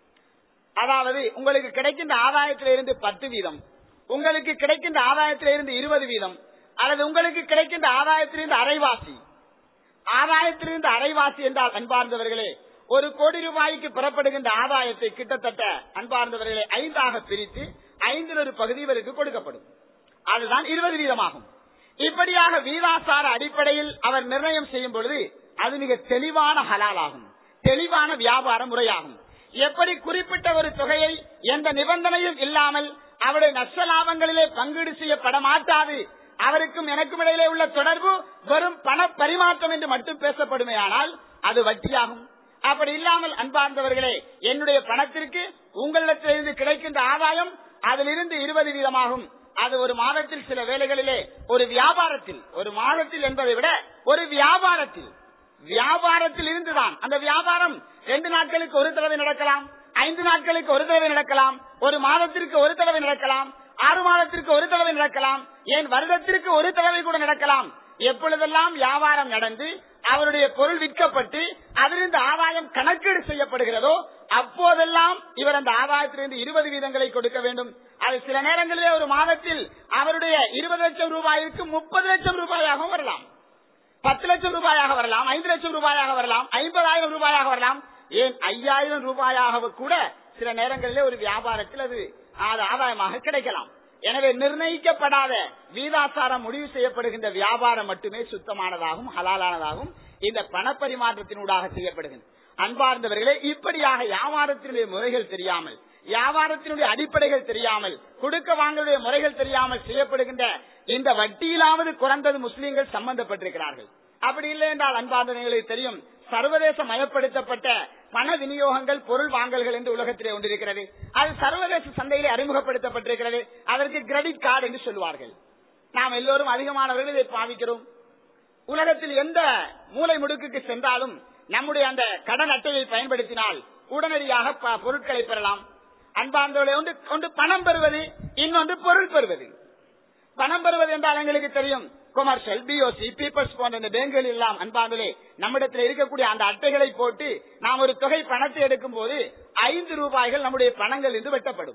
அதாவது உங்களுக்கு கிடைக்கின்ற ஆதாயத்திலிருந்து பத்து வீதம் உங்களுக்கு கிடைக்கின்ற ஆதாயத்திலிருந்து இருபது வீதம் அல்லது உங்களுக்கு கிடைக்கின்ற ஆதாயத்திலிருந்து அரைவாசி ஆதாயத்திலிருந்து அரைவாசி என்றால் அன்பார்ந்தவர்களே ஒரு கோடி ரூபாய்க்கு பெறப்படுகின்ற ஆதாயத்தை கிட்டத்தட்ட அன்பார்ந்தவர்களே ஐந்தாக பிரித்து ஐந்தில் ஒரு பகுதி இவருக்கு கொடுக்கப்படும் அதுதான் இருபது வீதமாகும் இப்படியாக வீதாசார அடிப்படையில் அவர் நிர்ணயம் செய்யும் பொழுது அது மிக தெளிவான ஹலாலாகும் தெளிவான வியாபார முறையாகும் எப்படி குறிப்பிட்ட ஒரு தொகையை எந்த நிபந்தனையும் இல்லாமல் அவருடைய நஷ்ட லாபங்களிலே பங்கீடு செய்யப்பட மாட்டாது அவருக்கும் எனக்கும் இடையிலே உள்ள தொடர்பு வெறும் பண பரிமாற்றம் என்று மட்டும் பேசப்படுமேயானால் அது வட்டியாகும் அப்படி இல்லாமல் அன்பார்ந்தவர்களே என்னுடைய பணத்திற்கு உங்களிடத்திலிருந்து கிடைக்கின்ற ஆதாயம் அதிலிருந்து இருபது வீதமாகும் அது ஒரு மாதத்தில் சில வேளைகளிலே ஒரு வியாபாரத்தில் ஒரு மாதத்தில் என்பதை விட ஒரு வியாபாரத்தில் வியாபாரத்தில் இருந்துதான் அந்த வியாபாரம் ரெண்டு நாட்களுக்கு ஒரு தடவை நடக்கலாம் ஐந்து நாட்களுக்கு ஒரு தடவை நடக்கலாம் ஒரு மாதத்திற்கு ஒரு தடவை நடக்கலாம் ஆறு மாதத்திற்கு ஒரு தடவை நடக்கலாம் ஏன் வருடத்திற்கு ஒரு தடவை கூட நடக்கலாம் எப்பொழுதெல்லாம் வியாபாரம் நடந்து அவருடைய பொருள் விற்கப்பட்டு அதிலிருந்து ஆதாயம் கணக்கீடு செய்யப்படுகிறதோ அப்போதெல்லாம் இவர் அந்த ஆதாயத்திலிருந்து இருபது வீதங்களை கொடுக்க வேண்டும் அது சில நேரங்களிலே ஒரு மாதத்தில் அவருடைய இருபது லட்சம் ரூபாயிற்கு முப்பது லட்சம் ரூபாயாகவும் வரலாம் பத்து லட்சம் ரூபாயாக வரலாம் ஐந்து லட்சம் ரூபாயாக வரலாம் ஐம்பதாயிரம் ரூபாயாக வரலாம் ஏன் ஐயாயிரம் ரூபாயாக கூட சில நேரங்களிலே ஒரு வியாபாரத்தில் அது அது ஆதாயமாக கிடைக்கலாம் எனவே நிர்ணயிக்கப்படாத வீதாசாரம் முடிவு செய்யப்படுகின்ற வியாபாரம் மட்டுமே சுத்தமானதாகும் ஹலாலானதாகும் இந்த பணப்பரிமாற்றத்தினூடாக செய்யப்படுகின்ற அன்பார்ந்தவர்களே இப்படியாக வியாபாரத்தினுடைய முறைகள் தெரியாமல் வியாபாரத்தினுடைய அடிப்படைகள் தெரியாமல் கொடுக்க வாங்கலுடைய முறைகள் தெரியாமல் செய்யப்படுகின்ற இந்த வட்டியிலாவது குறைந்தது முஸ்லீம்கள் சம்பந்தப்பட்டிருக்கிறார்கள் அப்படி இல்லை என்றால் அன்பார்ந்தவர்களுக்கு தெரியும் சர்வதேச மயப்படுத்தப்பட்ட பண விநியோகங்கள் பொருள் வாங்கல்கள் என்று உலகத்திலே ஒன்றிருக்கிறது அது சர்வதேச சந்தையிலே அறிமுகப்படுத்தப்பட்டிருக்கிறது அதற்கு கிரெடிட் கார்டு என்று சொல்வார்கள் நாம் எல்லோரும் அதிகமானவர்கள் இதை பாவிக்கிறோம் உலகத்தில் எந்த மூலை முடுக்குக்கு சென்றாலும் நம்முடைய அந்த கடன் அட்டையை பயன்படுத்தினால் உடனடியாக ப- பொருட்களை பெறலாம் அன்பார்ந்தவர்களை ஒன்று ஒன்று பணம் பெறுவது இன்னொன்று பொருள் பெறுவது பணம் பெறுவது என்றால் எங்களுக்கு தெரியும் கொமர்ஷியல் பிஓசி பீப்பிள்ஸ் போன்ற இந்த பேங்குகள் எல்லாம் அன்பார்களே நம்மிடத்தில் இருக்கக்கூடிய அந்த அட்டைகளை போட்டு நாம் ஒரு தொகை பணத்தை எடுக்கும் போது ஐந்து ரூபாய்கள் நம்முடைய பணங்கள் இருந்து வெட்டப்படும்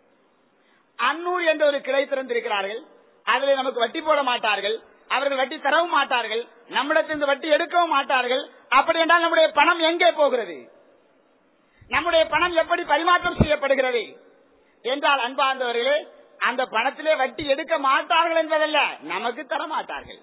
அன்னூர் என்ற ஒரு கிளை திறந்திருக்கிறார்கள் அதில் நமக்கு வட்டி போட மாட்டார்கள் அவர்கள் வட்டி தரவும் மாட்டார்கள் நம்மிடத்திலிருந்து வட்டி எடுக்கவும் மாட்டார்கள் அப்படி என்றால் நம்முடைய பணம் எங்கே போகிறது நம்முடைய பணம் எப்படி பரிமாற்றம் செய்யப்படுகிறது என்றால் அன்பார்ந்தவர்களே அந்த பணத்திலே வட்டி எடுக்க மாட்டார்கள் என்பதல்ல நமக்கு தர மாட்டார்கள்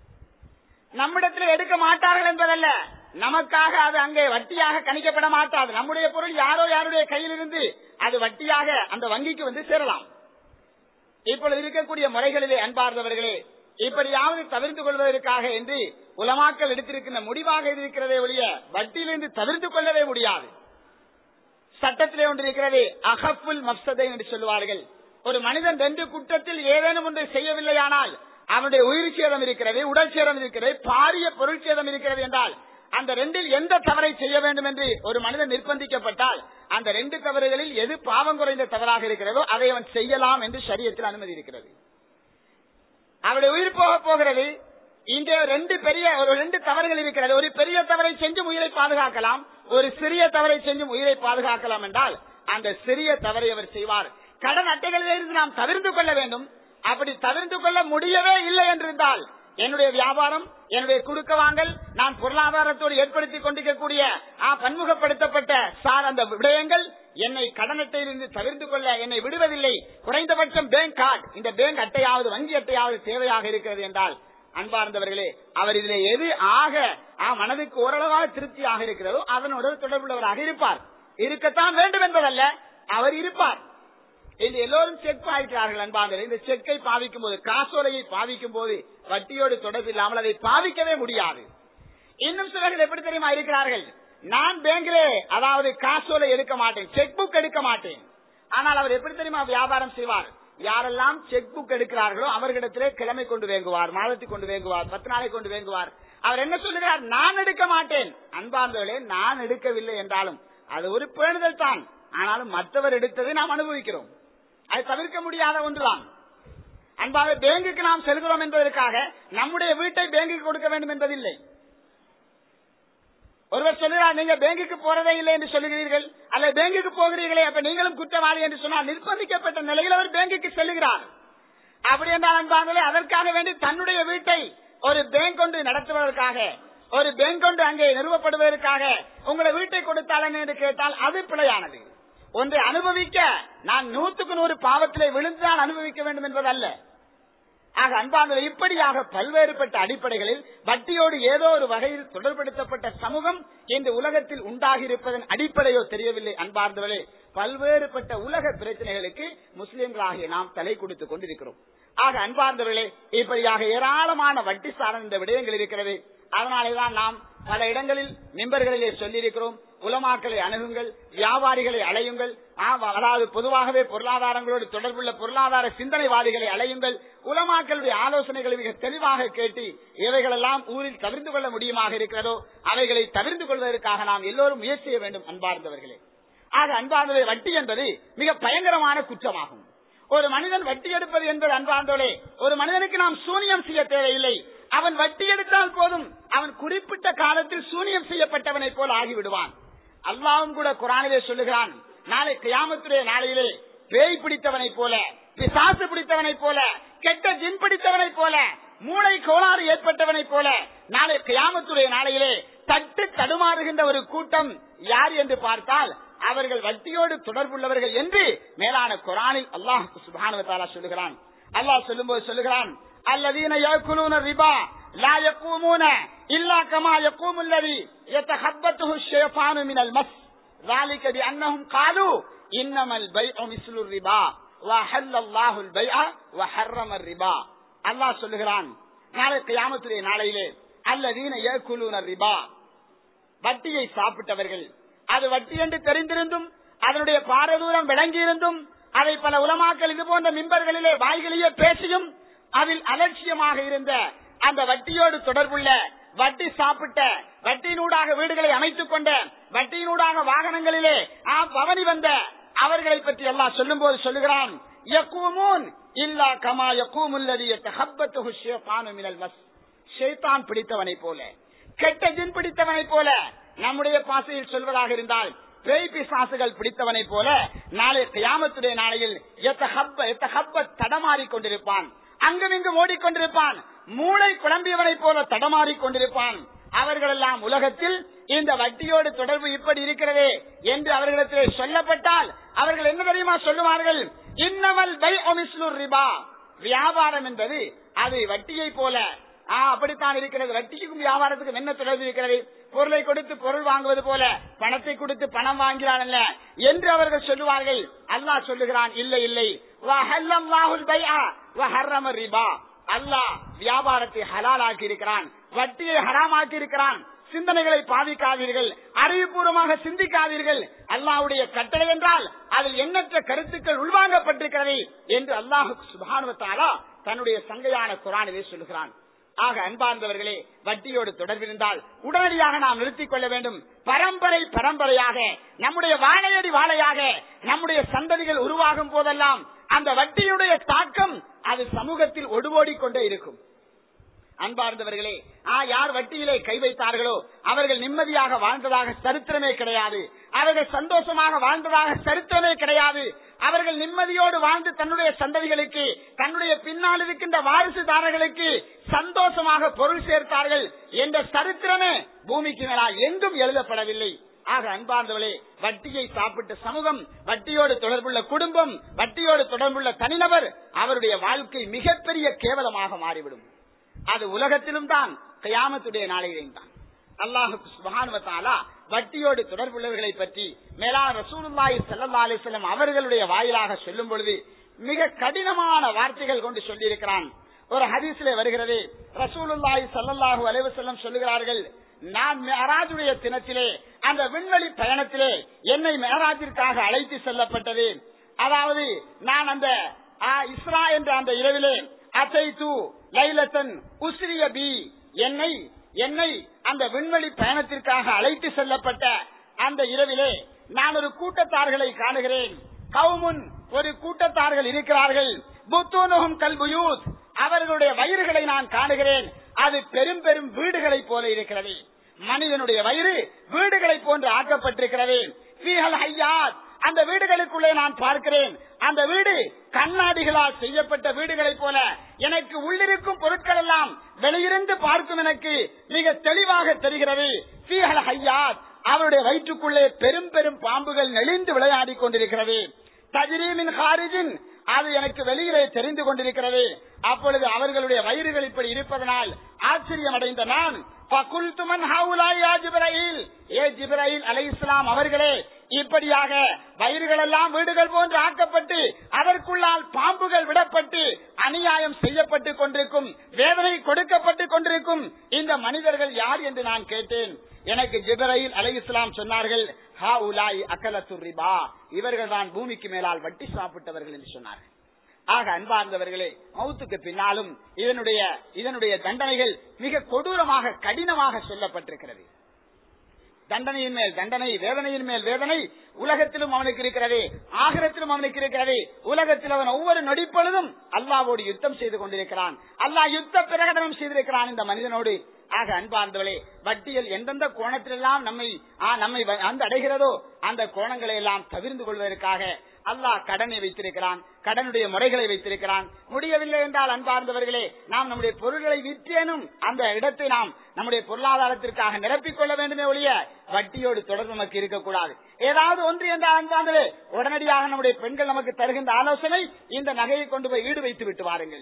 நம்மிடத்தில் எடுக்க மாட்டார்கள் என்பதல்ல நமக்காக அது அங்கே வட்டியாக கணிக்கப்பட மாட்டாது நம்முடைய பொருள் யாரோ யாருடைய கையில் இருந்து அது வட்டியாக அந்த வங்கிக்கு வந்து சேரலாம் இப்பொழுது இருக்கக்கூடிய முறைகளிலே அன்பார்ந்தவர்களே இப்படியாவது தவிர்த்து கொள்வதற்காக என்று உலமாக்கள் எடுத்திருக்கின்ற முடிவாக இது இருக்கிறதே ஒழிய வட்டியிலிருந்து தவிர்த்து கொள்ளவே முடியாது சட்டத்திலே ஒன்று இருக்கிறது அகப்புல் மப்சதை என்று சொல்லுவார்கள் ஒரு மனிதன் ரெண்டு குற்றத்தில் ஏதேனும் ஒன்றை செய்யவில்லையானால் அவனுடைய உயிர் சேதம் இருக்கிறது உடல் சேதம் இருக்கிறது பாரிய பொருள் சேதம் இருக்கிறது என்றால் அந்த ரெண்டில் எந்த தவறை செய்ய வேண்டும் என்று ஒரு மனிதன் நிர்பந்திக்கப்பட்டால் அந்த ரெண்டு தவறுகளில் எது பாவம் குறைந்த தவறாக இருக்கிறதோ அதை அவன் செய்யலாம் என்று சரியத்தில் அனுமதி இருக்கிறது அவருடைய உயிர் போக போகிறது இங்கே ரெண்டு பெரிய ஒரு ரெண்டு தவறுகள் இருக்கிறது ஒரு பெரிய தவறை செஞ்சும் உயிரை பாதுகாக்கலாம் ஒரு சிறிய தவறை செஞ்சும் உயிரை பாதுகாக்கலாம் என்றால் அந்த சிறிய தவறை அவர் செய்வார் கடன் அட்டைகளிலிருந்து நாம் தவிர்த்து கொள்ள வேண்டும் அப்படி தவிர்த்து கொள்ள முடியவே இல்லை என்றிருந்தால் என்னுடைய வியாபாரம் என்னுடைய குடுக்க வாங்கல் நான் பொருளாதாரத்தோடு ஏற்படுத்திக் கொண்டிருக்கக்கூடிய ஆ, பன்முகப்படுத்தப்பட்ட சார் அந்த விடயங்கள் என்னை கடன் அட்டையிலிருந்து தவிர்த்து கொள்ள என்னை விடுவதில்லை குறைந்தபட்சம் பேங்க் கார்டு இந்த பேங்க் அட்டையாவது வங்கி அட்டையாவது தேவையாக இருக்கிறது என்றால் அன்பார்ந்தவர்களே அவர் இதிலே எது ஆக ஆ, மனதுக்கு ஓரளவாக திருப்தியாக இருக்கிறதோ அதனோடு தொடர்புள்ளவராக இருப்பார் இருக்கத்தான் வேண்டும் என்பதல்ல அவர் இருப்பார் இன்று எல்லோரும் செக் பாவிக்கிறார்கள் அன்பார்கள் இந்த செக்கை பாவிக்கும் போது காசோலையை பாவிக்கும் போது வட்டியோடு தொடர்பு இல்லாமல் அதை பாவிக்கவே முடியாது இன்னும் சிலர்கள் எப்படி தெரியுமா இருக்கிறார்கள் நான் பேங்கிலே அதாவது காசோலை எடுக்க மாட்டேன் செக் புக் எடுக்க மாட்டேன் ஆனால் அவர் எப்படி தெரியுமா வியாபாரம் செய்வார் யாரெல்லாம் செக் புக் எடுக்கிறார்களோ அவர்களிடத்திலே கிழமை கொண்டு வேங்குவார் மாதத்துக்கு கொண்டு வேங்குவார் பத்து நாளை கொண்டு வேங்குவார் அவர் என்ன சொல்லுகிறார் நான் எடுக்க மாட்டேன் அன்பார்ந்தவர்களே நான் எடுக்கவில்லை என்றாலும் அது ஒரு பேணுதல் தான் ஆனாலும் மற்றவர் எடுத்ததை நாம் அனுபவிக்கிறோம் அது தவிர்க்க முடியாத ஒன்றுதான் அன்பாக பேங்குக்கு நாம் செல்கிறோம் என்பதற்காக நம்முடைய வீட்டை பேங்குக்கு கொடுக்க வேண்டும் என்பதில்லை ஒருவர் சொல்லுகிறார் நீங்க பேங்குக்கு போறதே இல்லை என்று சொல்லுகிறீர்கள் அல்ல பேங்குக்கு போகிறீர்களே அப்ப நீங்களும் குற்றவாளி என்று சொன்னால் நிர்பந்திக்கப்பட்ட நிலையில் அவர் பேங்குக்கு செல்லுகிறார் அப்படி என்றால் அன்பாங்களே அதற்காக வேண்டி தன்னுடைய வீட்டை ஒரு பேங்க் கொண்டு நடத்துவதற்காக ஒரு பேங்க் கொண்டு அங்கே நிறுவப்படுவதற்காக உங்களை வீட்டை கொடுத்தாலும் என்று கேட்டால் அது பிழையானது ஒன்றை அனுபவிக்க நான் நூற்றுக்கு நூறு பாவத்திலே விழுந்துதான் அனுபவிக்க வேண்டும் என்பதல்ல ஆக அன்பானவர் இப்படியாக பல்வேறுபட்ட அடிப்படைகளில் வட்டியோடு ஏதோ ஒரு வகையில் தொடர்படுத்தப்பட்ட சமூகம் இந்த உலகத்தில் உண்டாகி இருப்பதன் அடிப்படையோ தெரியவில்லை அன்பார்ந்தவர்களே பல்வேறுபட்ட உலக பிரச்சனைகளுக்கு முஸ்லிம்களாகிய நாம் தலை கொடுத்துக் கொண்டிருக்கிறோம் ஆக அன்பார்ந்தவர்களே இப்படியாக ஏராளமான வட்டி சார்ந்த விடயங்கள் இருக்கிறது அதனாலேதான் நாம் பல இடங்களில் மிம்பர்களிலே சொல்லியிருக்கிறோம் உலமாக்களை அணுகுங்கள் வியாபாரிகளை அலையுங்கள் அதாவது பொதுவாகவே பொருளாதாரங்களோடு தொடர்புள்ள பொருளாதார சிந்தனைவாதிகளை அலையுங்கள் உலமாக்களுடைய ஆலோசனைகளை மிக தெளிவாக கேட்டு இவைகளெல்லாம் ஊரில் தவிர்த்து கொள்ள முடியுமாக இருக்கிறதோ அவைகளை தவிர்த்து கொள்வதற்காக நாம் எல்லோரும் முயற்சி செய்ய வேண்டும் அன்பார்ந்தவர்களே ஆக அன்பார்ந்தவரை வட்டி என்பது மிக பயங்கரமான குற்றமாகும் ஒரு மனிதன் வட்டி எடுப்பது என்பது அன்பார்ந்தோலே ஒரு மனிதனுக்கு நாம் சூனியம் செய்ய தேவையில்லை அவன் வட்டி எடுத்தால் போதும் அவன் குறிப்பிட்ட காலத்தில் சூனியம் செய்யப்பட்டவனை போல ஆகிவிடுவான் அல்லாவும் கூட குரானிலே சொல்லுகிறான் நாளை கியாமத்துடைய நாளையிலே பேய் பிடித்தவனை போல பிசாசு பிடித்தவனை போல கெட்ட ஜின் பிடித்தவனை போல மூளை கோளாறு ஏற்பட்டவனை போல நாளை கியாமத்துடைய நாளையிலே தட்டு தடுமாறுகின்ற ஒரு கூட்டம் யார் என்று பார்த்தால் அவர்கள் வட்டியோடு தொடர்புள்ளவர்கள் என்று மேலான குரானில் அல்லாஹ் சுபானுவத்தாலா சொல்லுகிறான் அல்லாஹ் சொல்லும்போது சொல்லுகிறான் الذين يأكلون الربا لا يقومون إلا كما يقوم الذي يتخبطه الشيطان من المس ذلك بأنهم قالوا إنما البيع مثل الربا وحل الله البيع وحرم الربا الله சொல்லுகிறான் நாளை கியாமத்துடைய நாளையிலே அல்லதீன ஏக்குலூன ரிபா வட்டியை சாப்பிட்டவர்கள் அது வட்டி என்று தெரிந்திருந்தும் அதனுடைய பாரதூரம் விளங்கியிருந்தும் அதை பல உலமாக்கள் இது போன்ற மிம்பர்களிலே வாய்களிலே பேசியும் அதில் அலட்சியமாக இருந்த அந்த வட்டியோடு தொடர்புள்ள வட்டி சாப்பிட்ட வட்டியினூடாக வீடுகளை அமைத்துக் கொண்ட வட்டியினூடாக வாகனங்களிலே ஆ பவனி வந்த அவர்களை பற்றி எல்லாம் சொல்லும் போது சொல்லுகிறான் யக்கூமூன் இல்லா கமா யக்கூமுல்லதி யத்தஹப்பத்துஹு ஷைத்தானு மினல் மஸ் ஷைத்தான் பிடித்தவனை போல கெட்ட ஜின் பிடித்தவனை போல நம்முடைய பாசையில் சொல்வதாக இருந்தால் பேய் பிசாசுகள் பிடித்தவனை போல நாளை கியாமத்துடைய நாளையில் எத்தஹப்ப எத்தஹப்ப தடமாறிக் கொண்டிருப்பான் அங்குமிங்கும் ஓடிக்கொண்டிருப்பான் மூளை குழம்பியவனை போல தடமாறிக் கொண்டிருப்பான் அவர்கள் எல்லாம் உலகத்தில் இந்த வட்டியோடு தொடர்பு இப்படி இருக்கிறதே என்று அவர்களிடத்திலே சொல்லப்பட்டால் அவர்கள் என்ன தெரியுமா சொல்லுவார்கள் இன்னமல் பை ஒமிஸ்லூர் ரிபா வியாபாரம் என்பது அது வட்டியை போல ஆ, அப்படித்தான் இருக்கிறது வட்டிக்கும் வியாபாரத்துக்கும் என்ன தொடர்பு இருக்கிறது பொருளை கொடுத்து பொருள் வாங்குவது போல பணத்தை கொடுத்து பணம் வாங்கிறான் அல்ல என்று அவர்கள் சொல்லுவார்கள் அல்லாஹ் சொல்லுகிறான் இல்லை இல்லை வஹல்லல்லாஹுல் பைஅ வஹர்ரம ரிபா அல்லாஹ் வியாபாரத்தை ஹலாலாக்கி இருக்கிறான் வட்டியை ஹராமாக்கி இருக்கிறான் சிந்தனைகளை பாதிக்காதீர்கள் அறிவுபூர்வமாக சிந்திக்காதீர்கள் அல்லாஹ்வுடைய கட்டளை என்றால் அதில் எண்ணற்ற கருத்துக்கள் உள்வாங்கப்பட்டிருக்கிறது என்று அல்லாஹு சுபானுவத்தாலா தன்னுடைய சங்கையான குரானிலே சொல்லுகிறான் ஆக அன்பார்ந்தவர்களே வட்டியோடு தொடர்பிருந்தால் உடனடியாக நாம் நிறுத்திக் கொள்ள வேண்டும் பரம்பரை பரம்பரையாக நம்முடைய வாழையடி வாழையாக நம்முடைய சந்ததிகள் உருவாகும் போதெல்லாம் அந்த வட்டியுடைய தாக்கம் அது சமூகத்தில் ஒடுவோடிக் கொண்டே இருக்கும் அன்பார்ந்தவர்களே ஆ யார் வட்டியிலே கை வைத்தார்களோ அவர்கள் நிம்மதியாக வாழ்ந்ததாக சரித்திரமே கிடையாது அவர்கள் சந்தோஷமாக வாழ்ந்ததாக சரித்திரமே கிடையாது அவர்கள் நிம்மதியோடு வாழ்ந்து தன்னுடைய சந்ததிகளுக்கு தன்னுடைய பின்னால் இருக்கின்ற வாரிசுதாரர்களுக்கு சந்தோஷமாக பொருள் சேர்த்தார்கள் என்ற சரித்திரமே பூமிக்கு மேலால் எங்கும் எழுதப்படவில்லை ஆக அன்பார்ந்தவளே வட்டியை சாப்பிட்ட சமூகம் வட்டியோடு தொடர்புள்ள குடும்பம் வட்டியோடு தொடர்புள்ள தனிநபர் அவருடைய வாழ்க்கை மிகப்பெரிய கேவலமாக மாறிவிடும் அது உலகத்திலும் தான் கயாமத்துடைய நாளையிலும் தான் அல்லாஹு சுபானுவத்தாலா வட்டியோடு தொடர்புள்ளவர்களை பற்றி மேலான ரசூலுல்லாஹி ஸல்லல்லாஹு அலைஹி வஸல்லம் அவர்களுடைய வாயிலாக சொல்லும் பொழுது மிக கடினமான வார்த்தைகள் கொண்டு சொல்லியிருக்கிறான் ஒரு ஹதீஸிலே வருகிறது ரசூலுல்லாஹி ஸல்லல்லாஹு அலைஹி வஸல்லம் சொல்லுகிறார்கள் நான் மேராஜுடைய தினத்திலே அந்த விண்வெளி பயணத்திலே என்னை மேராஜிற்காக அழைத்து செல்லப்பட்டது அதாவது நான் அந்த ஆ, இஸ்ரா என்ற அந்த இரவிலே அசைத்து லைலத்தன் உஸ்ரிய பி என்னை என்னை அந்த விண்வெளி பயணத்திற்காக அழைத்து செல்லப்பட்ட அந்த இரவிலே நான் ஒரு கூட்டத்தார்களை காணுகிறேன் கவுமுன் ஒரு கூட்டத்தார்கள் இருக்கிறார்கள் புத்தூனுகும் கல்புயூத் அவர்களுடைய வயிறுகளை நான் காணுகிறேன் அது பெரும் பெரும் வீடுகளைப் போல இருக்கிறது மனிதனுடைய வயிறு வீடுகளைப் போன்று ஆக்கப்பட்டிருக்கிறது ஃபீஹல் ஹையாத் அந்த வீடுகளுக்குள்ளே நான் பார்க்கிறேன் அந்த வீடு கண்ணாடிகளால் செய்யப்பட்ட வீடுகளைப் போல எனக்கு உள்ளிருக்கும் பொருட்கள் எல்லாம் வெளியிருந்து பார்க்கும் எனக்கு மிக தெளிவாக தெரிகிறது ஃபீஹல் ஹையாத் அவருடைய வயிற்றுக்குள்ளே பெரும் பெரும் பாம்புகள் நெளிந்து விளையாடிக் கொண்டிருக்கிறது தஜ்ரீமின் ஹாரிஜின் அது எனக்கு வெளியிலே தெரிந்து கொண்டிருக்கிறது அப்பொழுது அவர்களுடைய வயிறுகள் இப்படி இருப்பதனால் ஆச்சரியம் அடைந்த நான் فَقُلْتُ مَنْ هَؤُلَاءِ يَا جِبْرَائِيلُ ஏ ஜிப்ராயில் அலைஹிஸ்ஸலாம் அவர்களே இப்படியாக வயிறுகள் எல்லாம் வீடுகள் போன்று ஆக்கப்பட்டு அதற்குள்ளால் பாம்புகள் விடப்பட்டு அநியாயம் செய்யப்பட்டு கொண்டிருக்கும் வேதனை கொடுக்கப்பட்டு கொண்டிருக்கும் இந்த மனிதர்கள் யார் என்று நான் கேட்டேன் எனக்கு ஜிப்ராயில் அலைஹிஸ்ஸலாம் சொன்னார்கள் ஹா உலாய் அக்கலத்து ரிபா இவர்கள் தான் பூமிக்கு மேலால் வட்டி சாப்பிட்டவர்கள் என்று சொன்னார்கள் ஆக அன்பார்ந்தவர்களே மௌத்துக்கு பின்னாலும் இதனுடைய இதனுடைய தண்டனைகள் மிக கொடூரமாக கடினமாக சொல்லப்பட்டிருக்கிறது தண்டனையின் மேல் தண்டனை வேதனையின் மேல் வேதனை உலகத்திலும் அவனுக்கு இருக்கிறது ஆகரத்திலும் அவனுக்கு இருக்கிறது உலகத்தில் அவன் ஒவ்வொரு நொடிப்பொழுதும் அல்லாவோடு யுத்தம் செய்து கொண்டிருக்கிறான் அல்லாஹ் யுத்த பிரகடனம் செய்திருக்கிறான் இந்த மனிதனோடு ஆக அன்பார்ந்தவளே வட்டியில் எந்தெந்த கோணத்திலெல்லாம் நம்மை ஆ, நம்மை வ- அந்த அடைகிறதோ அந்த கோணங்களை எல்லாம் தவிர்ந்து கொள்வதற்காக அல்லாஹ் கடனை வைத்திருக்கிறான் கடனுடைய முறைகளை வைத்திருக்கிறான் முடியவில்லை என்றால் அன்பார்ந்தவர்களே நாம் நம்முடைய பொருள்களை விற்றேனும் அந்த இடத்தை நாம் நம்முடைய பொருளாதாரத்திற்காக நிரப்பிக் கொள்ள வேண்டுமே ஒழிய வட்டியோடு தொடர்பு நமக்கு இருக்கக்கூடாது ஏதாவது ஒன்று என்றால் அன்பார்ந்தவே உடனடியாக நம்முடைய பெண்கள் நமக்கு தருகின்ற ஆலோசனை இந்த நகையை கொண்டு போய் ஈடு வைத்து விட்டு வாருங்கள்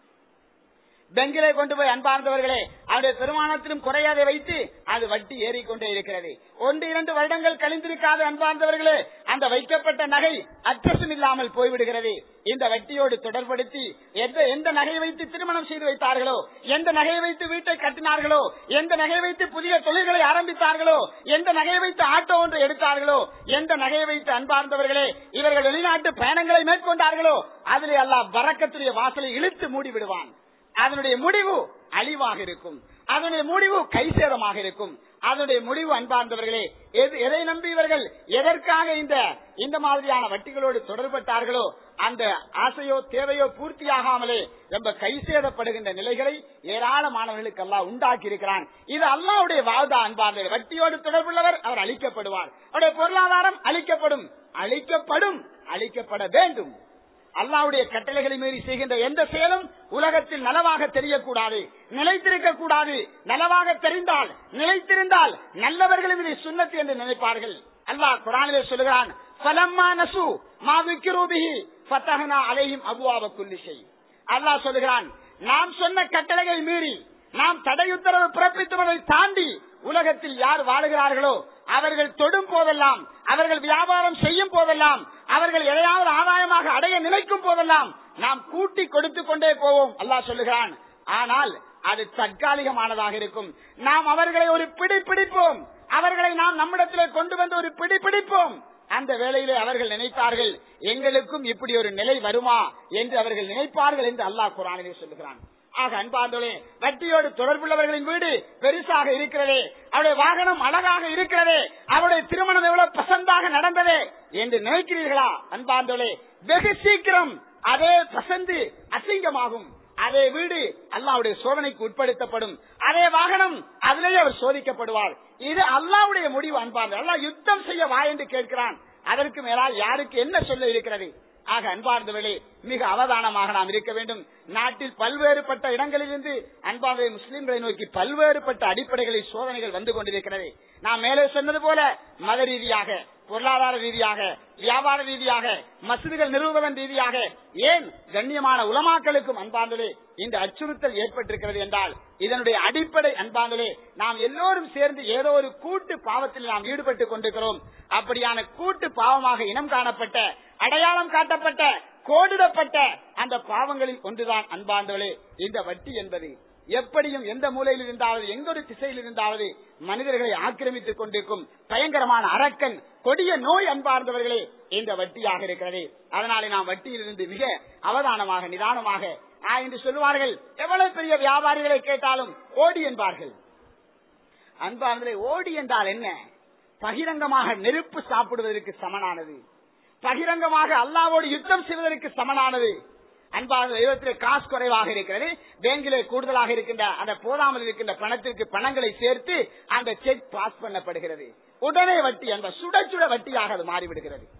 பெங்கிலே கொண்டு போய் அன்பார்ந்தவர்களே அவருடைய பெருமானத்திலும் குறையாதை வைத்து அது வட்டி ஏறிக்கொண்டே இருக்கிறது ஒன்று இரண்டு வருடங்கள் கழிந்திருக்காத அன்பார்ந்தவர்களே அந்த வைக்கப்பட்ட நகை அட்ரஸும் இல்லாமல் போய்விடுகிறது இந்த வட்டியோடு தொடர்படுத்தி எந்த எந்த நகையை வைத்து திருமணம் செய்து வைத்தார்களோ எந்த நகையை வைத்து வீட்டை கட்டினார்களோ எந்த நகையை வைத்து புதிய தொழில்களை ஆரம்பித்தார்களோ எந்த நகையை வைத்து ஆட்டோ ஒன்று எடுத்தார்களோ எந்த நகையை வைத்து அன்பார்ந்தவர்களே இவர்கள் வெளிநாட்டு பயணங்களை மேற்கொண்டார்களோ அதிலே அல்லாஹ் வரக்கத்துடைய வாசலை இழுத்து மூடி விடுவான் அதனுடைய முடிவு அழிவாக இருக்கும் அதனுடைய முடிவு கைசேதமாக இருக்கும் அதனுடைய முடிவு அன்பார்ந்தவர்களே எது- எதை நம்பி இவர்கள் எதற்காக இந்த இந்த மாதிரியான வட்டிகளோடு தொடர்பட்டார்களோ அந்த ஆசையோ தேவையோ பூர்த்தியாகாமலே ரொம்ப கைசேதப்படுகின்ற நிலைகளை ஏராளமானவர்களுக்கு அல்லாஹ் உண்டாக்கி இருக்கிறான் இது அல்லாவுடைய வாழ்தா அன்பார்ந்தவர் வட்டியோடு தொடர்புள்ளவர் அவர் அழிக்கப்படுவார் அவருடைய பொருளாதாரம் அழிக்கப்படும் அழிக்கப்படும் அழிக்கப்பட வேண்டும் அல்லாவுடைய கட்டளைகளை மீறி செய்கின்ற எந்த செயலும் உலகத்தில் நலவாக தெரியக்கூடாது நிலைத்திருக்க கூடாது நலவாக தெரிந்தால் நிலைத்திருந்தால் நல்லவர்களும் இதை சுண்ணத்து என்று நினைப்பார்கள் அல்லாஹ் குரானிலே சொல்லுகிறான் "ஃபலம்மா நசு மா ذُكِّرُوا بِهِ فَتَحْنَا عَلَيْهِمْ أَبْوَابَ كُلِّ شَيْءٍ." அல்லாஹ் சொல்லுகிறான் நாம் சொன்ன கட்டளையை மீறி நாம் தடையுத்தரவு பிறப்பித்துவதை தாண்டி உலகத்தில் யார் வாழுகிறார்களோ அவர்கள் தொடும் போதெல்லாம் அவர்கள் வியாபாரம் செய்யும் போதெல்லாம் அவர்கள் எதையாவது ஆதாயமாக அடைய நினைக்கும் போதெல்லாம் நாம் கூட்டி கொடுத்து கொண்டே போவோம் அல்லாஹ் சொல்லுகிறான் ஆனால் அது தற்காலிகமானதாக இருக்கும் நாம் அவர்களை ஒரு பிடி பிடிப்போம் அவர்களை நாம் நம்மிடத்திலே கொண்டு வந்து ஒரு பிடி பிடிப்போம் அந்த வேளையிலே அவர்கள் நினைத்தார்கள் எங்களுக்கும் இப்படி ஒரு நிலை வருமா என்று அவர்கள் நினைப்பார்கள் என்று அல்லாஹ் குரானிலே சொல்லுகிறான் ஆக அன்பார்ந்தோளே வட்டியோடு தொடர்புள்ளவர்களின் வீடு பெருசாக இருக்கிறதே அவருடைய வாகனம் அழகாக இருக்கிறதே அவருடைய திருமணம் எவ்வளவு பசந்தாக நடந்ததே என்று நினைக்கிறீர்களா அன்பார்ந்தோளே வெகு சீக்கிரம் அதே பசந்து அசிங்கமாகும் அதே வீடு அல்லாவுடைய சோதனைக்கு உட்படுத்தப்படும் அதே வாகனம் அதிலேயே அவர் சோதிக்கப்படுவார் இது அல்லாவுடைய முடிவு அன்பார்ந்த அல்லாஹ் யுத்தம் செய்ய வா என்று கேட்கிறான் அதற்கு மேலால் யாருக்கு என்ன சொல்ல இருக்கிறது ஆக அன்பார்ந்தவர்களே மிக அவதானமாக நாம் இருக்க வேண்டும் நாட்டில் பல்வேறுபட்ட இடங்களிலிருந்து அன்பார்ந்த முஸ்லிம்களை நோக்கி பல்வேறுபட்ட அடிப்படைகளில் சோதனைகள் வந்து கொண்டிருக்கிறது நாம் மேலே சொன்னது போல மத ரீதியாக பொருளாதார ரீதியாக வியாபார ரீதியாக மசிதிகள் நிறுவுவதன் ரீதியாக ஏன் கண்ணியமான உலமாக்களுக்கும் அன்பாந்தலே இந்த அச்சுறுத்தல் ஏற்பட்டிருக்கிறது என்றால் இதனுடைய அடிப்படை அன்பாந்தலே நாம் எல்லோரும் சேர்ந்து ஏதோ ஒரு கூட்டு பாவத்தில் நாம் ஈடுபட்டுக் கொண்டிருக்கிறோம் அப்படியான கூட்டு பாவமாக இனம் காணப்பட்ட அடையாளம் காட்டப்பட்ட கோடிடப்பட்ட அந்த பாவங்களில் ஒன்றுதான் அன்பாந்தவளே இந்த வட்டி என்பது எப்படியும் எந்த மூலையில் இருந்தாவது எங்க ஒரு திசையில் இருந்தாவது மனிதர்களை ஆக்கிரமித்துக் கொண்டிருக்கும் பயங்கரமான அரக்கன் கொடிய நோய் அன்பார்ந்தவர்களே இந்த வட்டியாக இருக்கிறது அதனாலே நாம் வட்டியில் இருந்து மிக அவதானமாக நிதானமாக ஆ என்று சொல்லுவார்கள் எவ்வளவு பெரிய வியாபாரிகளை கேட்டாலும் ஓடி என்பார்கள் அன்பார்ந்தவர்களே ஓடி என்றால் என்ன பகிரங்கமாக நெருப்பு சாப்பிடுவதற்கு சமனானது பகிரங்கமாக அல்லாவோடு யுத்தம் செய்வதற்கு சமனானது அன்பாக தெய்வத்தில் காசு குறைவாக இருக்கிறது பேங்கிலே கூடுதலாக இருக்கின்ற அந்த போதாமல் இருக்கின்ற பணத்திற்கு பணங்களை சேர்த்து அந்த செக் பாஸ் பண்ணப்படுகிறது உடனே வட்டி அந்த சுட சுட வட்டியாக அது மாறிவிடுகிறது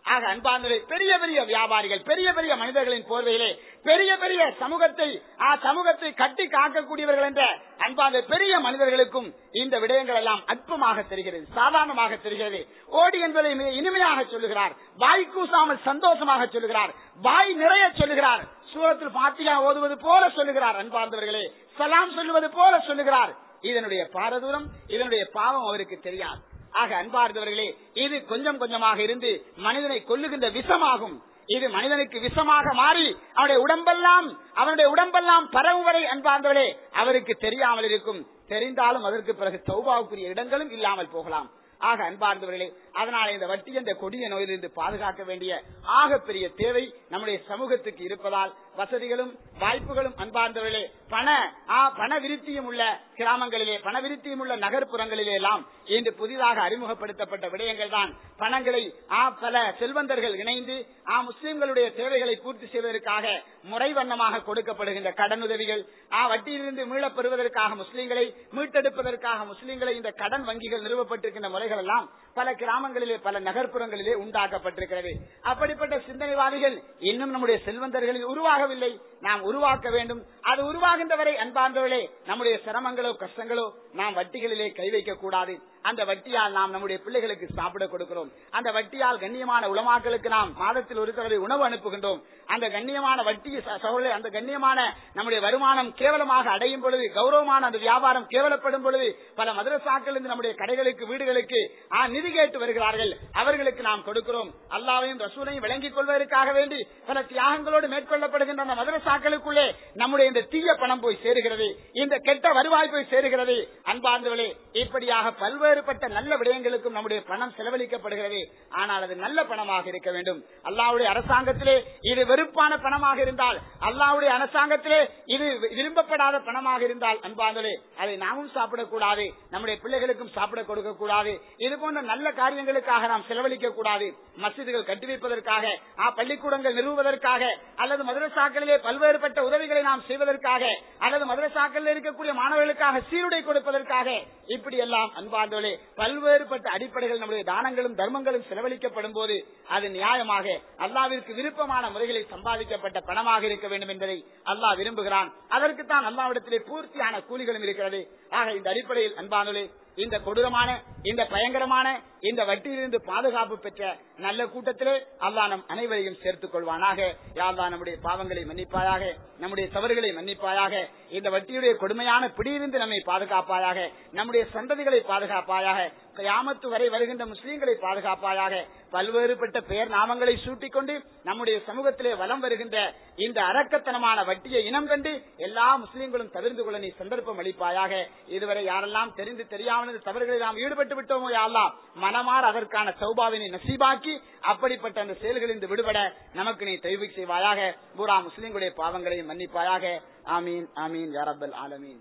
ஆக அன்பார்ந்தவர்களே பெரிய பெரிய வியாபாரிகள் பெரிய பெரிய மனிதர்களின் போர்வையிலே பெரிய பெரிய சமூகத்தை ஆ சமூகத்தை கட்டி காக்கக்கூடியவர்கள் என்ற அன்பார்ந்த பெரிய மனிதர்களுக்கும் இந்த விடயங்கள் எல்லாம் அற்பமாக தெரிகிறது சாதாரணமாக தெரிகிறது ஓடி என்பதை மிக இனிமையாக சொல்லுகிறார் வாய் கூசாமல் சந்தோஷமாக சொல்லுகிறார் வாய் நிறைய சொல்லுகிறார் சூரத்தில் பாத்தியா ஓதுவது போல சொல்லுகிறார் அன்பார்ந்தவர்களே சலாம் சொல்லுவது போல சொல்லுகிறார் இதனுடைய பாரதூரம் இதனுடைய பாவம் அவருக்கு தெரியாது ஆக அன்பார்ந்தவர்களே இது கொஞ்சம் கொஞ்சமாக இருந்து மனிதனை கொல்லுகின்ற விஷமாகும் இது மனிதனுக்கு விஷமாக மாறி அவனுடைய உடம்பெல்லாம் அவனுடைய உடம்பெல்லாம் பரவும் வரை அன்பார்ந்தவர்களே அவருக்கு தெரியாமல் இருக்கும் தெரிந்தாலும் அதற்கு பிறகு சௌபாவுக்குரிய இடங்களும் இல்லாமல் போகலாம் ஆக அன்பார்ந்தவர்களே அதனால இந்த வட்டி என்ற கொடிய நோயிலிருந்து பாதுகாக்க வேண்டிய ஆகப்பெரிய தேவை நம்முடைய சமூகத்துக்கு இருப்பதால் வசதிகளும் வாய்ப்புகளும் அன்பார்ந்தவர்களே பண ஆ, பண விருத்தியும் உள்ள கிராமங்களிலே பண விருத்தியும் உள்ள நகர்ப்புறங்களிலே எல்லாம் இன்று புதிதாக அறிமுகப்படுத்தப்பட்ட விடயங்கள் தான் பணங்களை ஆ பல செல்வந்தர்கள் இணைந்து ஆ முஸ்லிம்களுடைய தேவைகளை பூர்த்தி செய்வதற்காக முறை வண்ணமாக கொடுக்கப்படுகின்ற கடனுதவிகள் ஆ வட்டியிலிருந்து மீளப் பெறுவதற்காக முஸ்லிம்களை மீட்டெடுப்பதற்காக முஸ்லிம்களை இந்த கடன் வங்கிகள் நிறுவப்பட்டிருக்கின்ற முறைகள் எல்லாம் பல கிராமங்களிலே பல நகர்ப்புறங்களிலே உண்டாக்கப்பட்டிருக்கிறது அப்படிப்பட்ட சிந்தனைவாதிகள் இன்னும் நம்முடைய செல்வந்தர்களில் உருவாகவில்லை நாம் உருவாக்க வேண்டும் அது உருவாகின்ற வரை அன்பார்ந்தவர்களே நம்முடைய சிரமங்களோ கஷ்டங்களோ நாம் வட்டிகளிலே கை வைக்க கூடாது அந்த வட்டியால் நாம் நம்முடைய பிள்ளைகளுக்கு சாப்பிட கொடுக்கிறோம் அந்த வட்டியால் கண்ணியமான உலமாக்களுக்கு நாம் மாதத்தில் ஒரு தடவை உணவு அனுப்புகின்றோம் அந்த கண்ணியமான வட்டி ச- சகோதரர்களே, அந்த கண்ணியமான நம்முடைய வருமானம் கேவலமாக அடையும் பொழுது கௌரவமான அந்த வியாபாரம் கேவலப்படும் பொழுது பல மதரசாக்கள் இருந்து நம்முடைய கடைகளுக்கு வீடுகளுக்கு ஆ, நிதி கேட்டு வருகிறார்கள் அவர்களுக்கு நாம் கொடுக்கிறோம் அல்லாவையும் ரசூலையும் விளங்கிக் கொள்வதற்காக வேண்டி பல தியாகங்களோடு மேற்கொள்ளப்படுகின்ற அந்த மதரசாக்களுக்குள்ளே நம்முடைய இந்த தீய பணம் போய் சேருகிறது இந்த கெட்ட வருவாய் போய் சேருகிறது அன்பார்ந்தவர்களே இப்படியாக பல்வேறுபட்ட நல்ல விடயங்களுக்கும் நம்முடைய பணம் செலவழிக்கப்படுகிறது ஆனால் அது நல்ல பணமாக இருக்க வேண்டும் அல்லாவுடைய அரசாங்கத்திலே இது வெறுப்பான பணமாக இருந்தால் அல்லாவுடைய அரசாங்கத்திலே இது விரும்பப்படாத பணமாக இருந்தால் அன்பார்ந்தவர்களே அதை நாமும் சாப்பிடக்கூடாது நம்முடைய பிள்ளைகளுக்கும் சாப்பிட கொடுக்க கூடாது இது போன்ற நல்ல காரியங்களுக்காக நாம் செலவழிக்க கூடாது மசிதிகள் கட்டி வைப்பதற்காக ஆ, பள்ளிக்கூடங்கள் நிறுவுவதற்காக அல்லது மதரசாக்களிலே பல்வேறுபட்ட உதவிகளை நாம் செய்வதற்காக அல்லது மதரசாக்களில் இருக்கக்கூடிய மாணவர்களுக்காக சீருடை கொடுப்பதற்காக இப்படி எல்லாம் அன்பார்ந்தவர்களே பல்வேறுபட்ட அடிப்படைகள் நம்முடைய தானங்களும் தர்மங்களும் செலவழிக்கப்படும் போது அது நியாயமாக அல்லாவிற்கு விருப்பமான முறைகளில் சம்பாதிக்கப்பட்ட பணமாக இருக்க வேண்டும் என்பதை அல்லாஹ் விரும்புகிறான் அதற்குத்தான் அல்லாவிடத்திலே பூர்த்தியான கூலிகளும் இருக்கிறது ஆக இந்த அடிப்படையில் அன்பானவர்களே இந்த கொடூரமான இந்த பயங்கரமான இந்த வட்டியிலிருந்து பாதுகாப்பு பெற்ற நல்ல கூட்டத்திலே அல்லாஹ் நம் அனைவரையும் சேர்த்துக் கொள்வானாக யாழ்லா நம்முடைய பாவங்களை மன்னிப்பாயாக நம்முடைய தவறுகளை மன்னிப்பாயாக இந்த வட்டியுடைய கொடுமையான பிடியிலிருந்து நம்மை பாதுகாப்பாயாக நம்முடைய சந்ததிகளை பாதுகாப்பாயாக கியாமத்து வரை வருகின்ற முஸ்லீம்களை பாதுகாப்பாயாக பல்வேறுபட்ட பெயர் நாமங்களை சூட்டிக் கொண்டு நம்முடைய சமூகத்திலே வலம் வருகின்ற இந்த அரக்கத்தனமான வட்டியை இனம் கண்டு எல்லா முஸ்லீம்களும் தவிர்த்து கொள்ள நீ சந்தர்ப்பம் அளிப்பாயாக இதுவரை யாரெல்லாம் தெரிந்து தெரியாமல் இந்த தவறுகளில் நாம் ஈடுபட்டு விட்டோமோ யாரெல்லாம் மனமார் அதற்கான சௌபாவினை நசீபாக்கி அப்படிப்பட்ட அந்த செயல்களிலிருந்து விடுபட நமக்கு நீ தெய்வீக் செய்வாயாக பூரா முஸ்லீம்களுடைய பாவங்களையும் மன்னிப்பாயாக ஆமீன் ஆமீன் யாரப்பல் ஆலமீன்